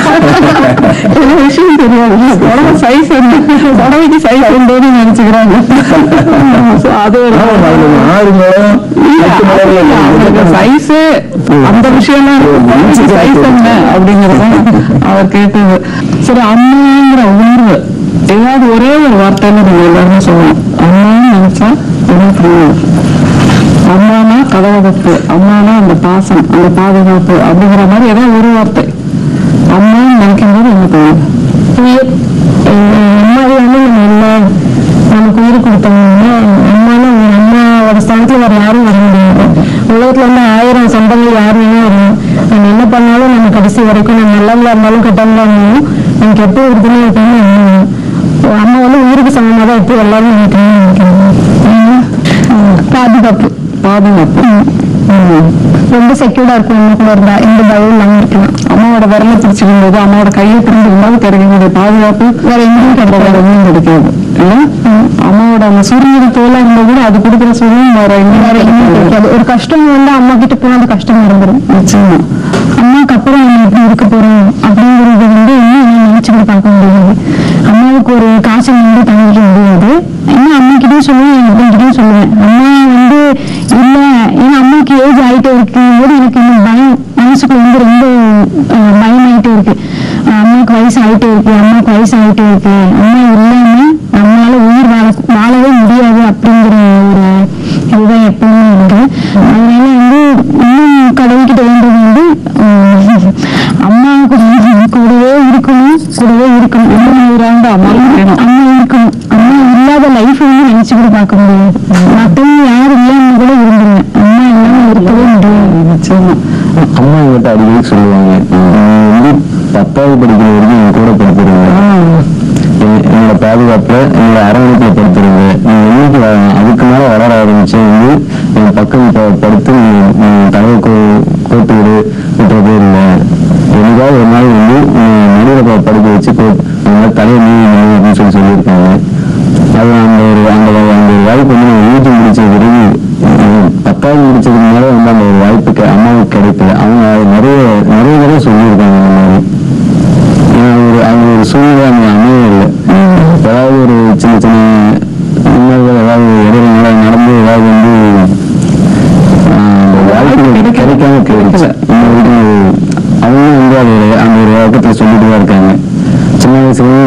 எனக்கு விஷயம் தெரியாது புடவை சைஸ் என்ன புடவைக்கு சைஸ் உண்டோன்னு நினைச்சுக்கிறாங்க So அது ஒரு ஆறு முழம் எட்டு முழம் சைஸ் அந்த விஷயம் சைஸ் என்ன அப்படிங்கறது அவர் கேட்டது சரி அம்மாங்கிற உணர்வு ஏதாவது ஒரே ஒரு வார்த்தையில நீங்க எல்லாருமே சொல்லணும் அம்மான்னு நினைச்சா என்ன பண்ணுவோம் அம்மானா கதவகப்பு அம்மானா அந்த பாசம் அந்த பாதுகாப்பு அப்படிங்கிற மாதிரி ஏதாவது ஒரு வார்த்தை அம்மான்னு நினைக்கும் போது என்ன தோணுது உயிர் அம்மாவே வந்து நம்ம இல்லை நமக்கு உயிர் கொடுத்தவங்க அம்மானா ஒரு அம்மாவோட ஸ்தானத்துல வேற யாரும் வர முடியாது உலகத்துல வந்து ஆயிரம் சொந்தங்கள் யார் வேணா வரலாம் நம்ம என்ன பண்ணாலும் நம்ம கடைசி வரைக்கும் நம்ம நல்லவங்களா இருந்தாலும் கெட்டவங்களா இருந்தாலும் நமக்கு எப்போ ஒரு துணை இருக்காங்க அம்மா தான். அம்மா வந்து உயிருக்கு சமமாக தான் எப்போ எல்லாரும் நினைக்கணும்னு நினைக்கிறேன் பாதுகாப்பு பாதுகாப்பு ரொம்ப செக்யூர்டா இருக்கும் அம்மா கூட இருந்தா எந்த பயம் இல்லாம இருக்கலாம் அம்மாவோட விரலை பிடிச்சிக்கும் போது அம்மாவோட கையை பிடிச்சிருந்தாலும் கிடைக்கக்கூடிய பாதுகாப்பு வேற எங்கேயும் கிடைக்காது வேற எங்கேயும் கிடைக்காது இல்ல அம்மாவோட அந்த சூரியன் தோலா இருந்தா கூட அது கொடுக்குற சூரியன் வேற வேற எங்கேயும் எங்கேயும் கிடைக்காது கிடைக்காது ஒரு கஷ்டம் வந்து அம்மா கிட்ட போனா அந்த கஷ்டம் மறந்துடும் நிச்சயமா அம்மாவுக்கு அப்புறம் நம்ம எப்படி இருக்க போறோம் அப்படிங்கறது வந்து இன்னும் என்ன நினைச்சுட்டு பார்க்க முடியாது அம்மாவுக்கு ஒரு காசு வந்து தங்கிக்க முடியாது இன்னும் அம்மா கிட்டயும் சொல்லுவேன் என் ஹஸ்பண்ட் சொல்லுவேன் அம்மா வந்து இல்ல ஏன்னா அம்மாவுக்கு ஏஜ் ஆயிட்டே இருக்கும் போது எனக்கு இன்னும் பயம் மனசுக்குள்ள வந்து ரொம்ப அஹ், பயம் ஆயிட்டே இருக்கு அஹ், அம்மாவுக்கு வயசு ஆயிட்டே இருக்கு அம்மாவுக்கு வயசு ஆயிட்டே இருக்கு அம்மா இல்லாம நம்மளால உயிர் வாழ வாழவே முடியாது அப்படிங்கிற ஒரு இதுதான் எப்பவுமே இருக்கு அதனால வந்து இன்னும் கடவுள்கிட்ட வேண்டது வந்து உம், அம்மாவுக்கு கூடவே இருக்கணும் கூடவே இருக்கணும் அம்மா உயிராண்ட அம்மா வேணும் அம்மா இருக்கணும் அம்மா இல்லாத லைஃப் வந்து நினைச்சு கூட பார்க்க முடியாது மத்தவங்க யார் இல்லைன்னு கூட விரும்புவேன் அம்மா இல்லாம இருக்கவே முடியாது நிச்சயமா அம்மா என்கிட்ட அடிக்கடி சொல்லுவாங்க "நீ வந்து பத்தாவது படிக்கிற வரைக்கும் என் கூட படிச்சிருங்க என்- என்னோட பாதுகாப்புல என்னோட அரவணைப்புல படுத்துருங்க நீ என்னைக்கு வ- அதுக்கு மேல வளர ஆரம்பிச்ச வந்து என் பக்கம் ப- படுத்து நீ நீ தலையை கோ கோத்து விடு விட்டுறதே இல்லை என்னைக்காவது ஒரு நாள் வந்து நடுவில் படுக்க வச்சு கோ அந்த மாதிரி தலையை நீ அப்படின்னு சொல்லி சொல்லியிருக்காங்க அது அந்த ஒரு அந்த ஒரு- அந்த ஒரு வாய்ப்பு வந்து நான் யூஜி முடிச்ச பிறகு உம், பத்தாவது முடிச்சதுக்கு மேல வந்து அந்த ஒரு வாய்ப்புக்கு அம்மாவுக்கு கிடைக்கல அவங்க அது நிறைய நிறைய தடவை சொல்லியிருக்காங்க இந்த மாதிரி ஏன்னா ஒரு அவங்க ஒரு சூழ்நிலை அவங்க அமையவே இல்லை ஏதாவது ஒரு சின்ன சின்ன இன்னல்கள் ஏதாவது இடையில நட- நடந்து ஏதாவது வந்து ஆஹ், அந்த வாய்ப்பு கிடைக்காம போயிடுச்சு இந்த ஒரு அவங்களும் வந்து அது ஒரு- அந்த ஒரு வழக்கத்துல சொல்லிட்டு தான் இருக்காங்க சின்ன வயசுல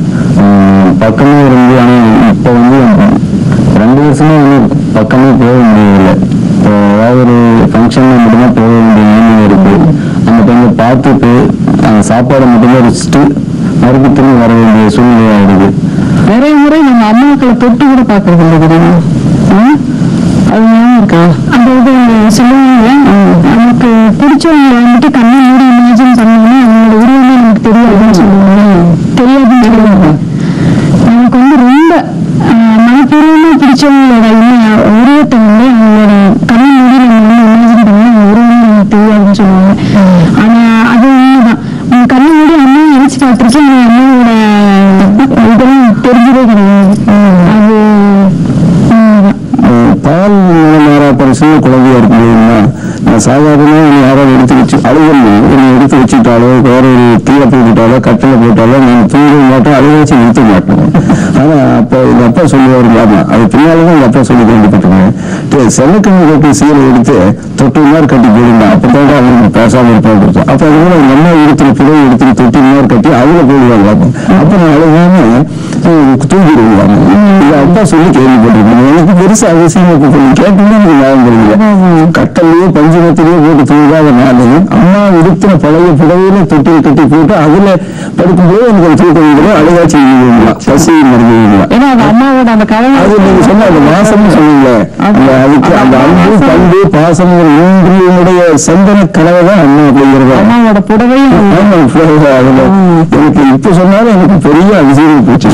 பக்கமே இருந்து ஆனா இப்ப வந்து ரெண்டு வருஷமா வந்து பக்கமே போக முடியவில்லை இப்போ ஏதாவது ஒரு ஃபங்க்ஷன்ல மட்டும்தான் போக வேண்டிய நிலைமை இருக்கு அந்த டைம்ல பார்த்துட்டு அந்த சாப்பாடை மட்டும்தான் வச்சுட்டு மறுபடியும் திரும்பி வர வேண்டிய சூழ்நிலை ஆயிடுது நிறைய முறை நம்ம அம்மா பொதுமக்களை தொட்டு கூட பார்க்கறது இல்லை தெரியுமா ம்? அது ஞாபகம் இருக்கா அந்த இது சொல்லுவாங்க நமக்கு பிடிச்சவங்க வந்துட்டு கண்ணை மூடி இமேஜின் பண்ணோம்னா அவங்களோட உருவமே நமக்கு தெரியாதுன்னு சொல்லுவாங்க தெரியாதுன்னு சொல்லுவாங்க நமக்கு வந்து ரொம்ப ஆஹ், மனப்பூர்வமா பிடிச்சவங்களோட இம- உருவத்தை வந்து அவங்களோட கண்ணை மூடி நம்ம வந்து இமேஜின் பண்ணா அவங்க உருவமே நமக்கு தெரியாதுன்னு சொல்லுவாங்க ஆனா அது உண்மைதான் உங்க கண்ணை மூடி அம்மாவை நினைச்சு பார்த்துருக்கேன் ஆனா அம்மாவோட இதெல்லாம் தெரிஞ்சதே கிடையாது அது உண்மைதான் அஹ் பால் மாறா பரிசுன்னு குழந்தையா இருக்கும்போதுன்னா நான் சாதாரணமாக யாராவது எடுத்து வச்சு அழுகல் ஒரு எடுத்து வச்சுட்டாலோ வேற ஒரு கீழே போட்டுட்டாலோ கட்டில போட்டாலோ நான் தூங்க மாட்டோம் அழுக வச்சு நிறுத்த மாட்டோம் ஆனா அப்ப எங்க அப்பா சொல்லுவாரு ஆமா அது பின்னாலதான் எங்க அப்பா சொல்லி கேள்விப்பட்டிருக்கேன் செல்லக்கண்ணு கட்டி சீலை எடுத்து தொட்டு மாதிரி கட்டி போடுங்க அப்பதான் அவருக்கு பேசாம இருப்பாங்க அப்ப அது கூட எங்க அம்மா எடுத்து புடவை எடுத்து தொட்டி மாதிரி கட்டி அதுல போடுவாங்க அப்ப நான் அழுகாம அஹ், தூங்கிடுவாங்க இது அப்பா சொல்லி கேள்விப்பட்டிருக்கேன் எனக்கு பெருசா அவசியம் கேட்டீங்கன்னா எனக்கு ஞாபகம் தெரியல கட்டல்லையோ பஞ்சமத்திலேயோ போட்டு தூங்காத நானு அம்மா உடுத்தின பழைய புடவையில தொட்டில் கட்டி போட்டு அதுல படுக்கும்போது எனக்கு அது தூக்கம் வந்துடும் அழுகாச்சி பசி மருந்து ஏன்னா அது அம்மாவோட அந்த கதை அது நீங்க சொன்ன அந்த வாசம்னு சொன்னீங்களே அந்த அதுக்கு அந்த அன்பு பண்பு பாசம் மூன்றினுடைய சந்தன கலவை தான் அம்மா அப்படிங்கிறது அம்மாவோட புடவையும் ஆமா, புலவர் அதுல எனக்கு இப்ப சொன்னாலும் எனக்கு பெரிய அதிசயம் போச்சு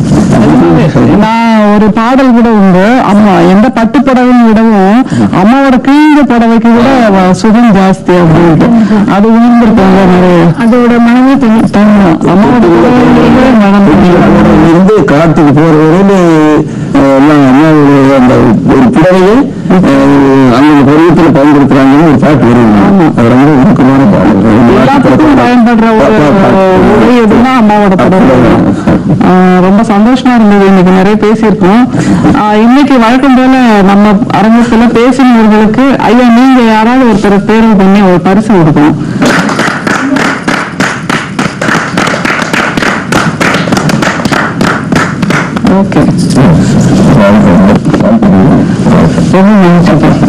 அது நான் ஒரு பாடல் கூட உண்டு அம்மா எந்த பட்டு புடவைன்னு விடவும் அம்மாவோட கிழிஞ்ச புடவைக்கு கூட வ- சுகம் ஜாஸ்தி அப்படின்ட்டு அது உணர்ந்திருக்காங்க நிறைய அதோட மனமே தனி ஆமா, அம்மாவோட புடவையிலே மனம் இருந்து காட்டுக்கு போற வரையில அஹ், எல்லாம் அம்மாவுடைய அந்த ஒரு புடவையை அஹ், அந்த பருவத்துல பயன்படுத்துறாங்கன்னு ஒரு பாட்டு வருவாங்க அது ரொம்ப உருக்கமான எல்லாத்துக்கும் பயன்படுற ஒரு உடை எதுனா அம்மாவோட புடவை ஆஹ் ரொம்ப சந்தோஷமா இருந்தது இன்னைக்கு நிறைய பேசியிருக்கோம் ஆஹ் இன்னைக்கு வழக்கம் போல நம்ம அரங்கத்துல பேசினவர்களுக்கு ஐயா நீங்க யாராவது ஒருத்தர் தேர்வு பண்ணி ஒரு பரிசு கொடுக்கணும் ஓகே ரொம்ப நன்றி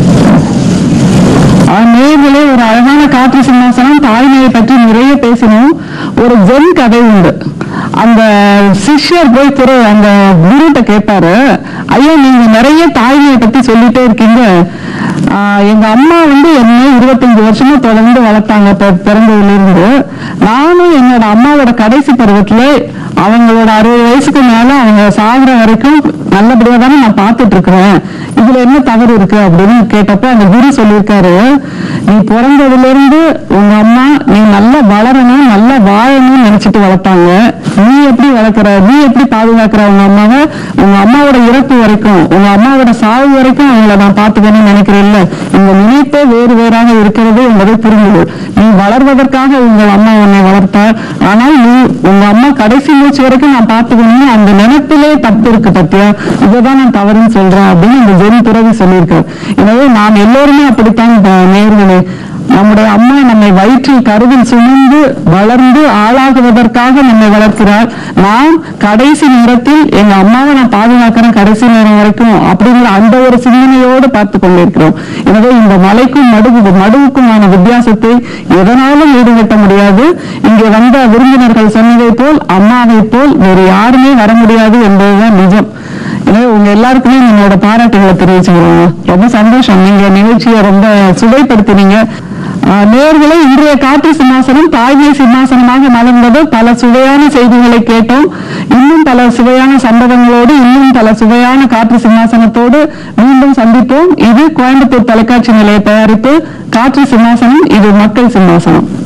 நேர்களே ஒரு அழகான காற்று சிம்மாசனம் தாய்மையை பற்றி நிறைய பேசினோம் ஒரு ஜென் கதை உண்டு அந்த சிஷ்யர் போய் திரு அந்த குருட்ட கேட்பாரு ஐயா நீங்க நிறைய தாய்மையை பத்தி சொல்லிட்டே இருக்கீங்க ஆஹ் எங்க அம்மா வந்து என்ன இருபத்தஞ்சு வருஷமா தொடர்ந்து வளர்த்தாங்க பி- பிறந்ததுல இருந்து நானும் என்னோட அம்மாவோட கடைசி பருவத்துல அவங்களோட அறுபது வயசுக்கு மேல அவங்க சாகுற வரைக்கும் நல்லபடியா தானே நான் பார்த்துட்டு இருக்கிறேன் இதுல என்ன தவறு இருக்கு அப்படின்னு கேட்டப்ப அந்த குரு சொல்லியிருக்காரு நீ பிறந்ததுல இருந்து உங்க அம்மா நீ நல்லா வளரணும் நல்லா வாழணும்னு நினைச்சிட்டு வளர்த்தாங்க நீ எப்படி வளர்க்குற நீ எப்படி பாதுகாக்கிற உங்க அம்மாவை உங்க அம்மாவோட இறப்பு வரைக்கும் உங்க அம்மாவோட சாவு வரைக்கும் அவங்கள நான் பார்த்துக்கணும்னு நினைக்கிறேன்ல இந்த நினைப்பே வேறு வேறாக இருக்கிறது என்பதை புரிந்து கொள். நீ வளர்வதற்காக உங்கள் அம்மா உன்னை வளர்த்தார் ஆனால் நீ உங்க அம்மா கடைசி மூச்சு வரைக்கும் நான் பார்த்துக்கணும்னு அந்த நினைப்பிலே தப்பு இருக்கு பத்தியா இதைதான் நான் தவறுன்னு சொல்றேன் அப்படின்னு இந்த ஜென் துறவி சொல்லியிருக்காரு எனவே நாம் எல்லோருமே அப்படித்தான் ப- நேயர்களே நம்முடைய அம்மா நம்மை வயிற்றில் கருவில் சுமந்து வளர்ந்து ஆளாகுவதற்காக நம்மை வளர்க்கிறார் நாம் கடைசி நேரத்தில் எங்க அம்மாவை நான் பாதுகாக்கிறேன் கடைசி நேரம் வரைக்கும் அப்படிங்கிற அந்த ஒரு சிந்தனையோடு பார்த்து கொண்டிருக்கிறோம் எனவே இந்த மலைக்கும் மடுவு மடுவுக்குமான வித்தியாசத்தை எதனாலும் ஈடுகட்ட முடியாது இங்கே வந்த விருந்தினர்கள் சொன்னதை போல் அம்மாவை போல் வேறு யாருமே வர முடியாது என்பதுதான் நிஜம் எனவே உங்க எல்லாருக்குமே என்னோட பாராட்டுகளை தெரிவிச்சுக்கிறோம் ரொம்ப சந்தோஷம் நீங்க நிகழ்ச்சியை ரொம்ப சுவைப்படுத்தினீங்க ஆஹ் நேயர்களே இன்றைய காற்று சிம்மாசனம் தாய்மை சிம்மாசனமாக மலர்ந்தது பல சுவையான செய்திகளை கேட்டோம் இன்னும் பல சுவையான சம்பவங்களோடு இன்னும் பல சுவையான காற்று சிம்மாசனத்தோடு மீண்டும் சந்திப்போம் இது கோயம்புத்தூர் தொலைக்காட்சி நிலைய தயாரிப்பு காற்று சிம்மாசனம் இது மக்கள் சிம்மாசனம்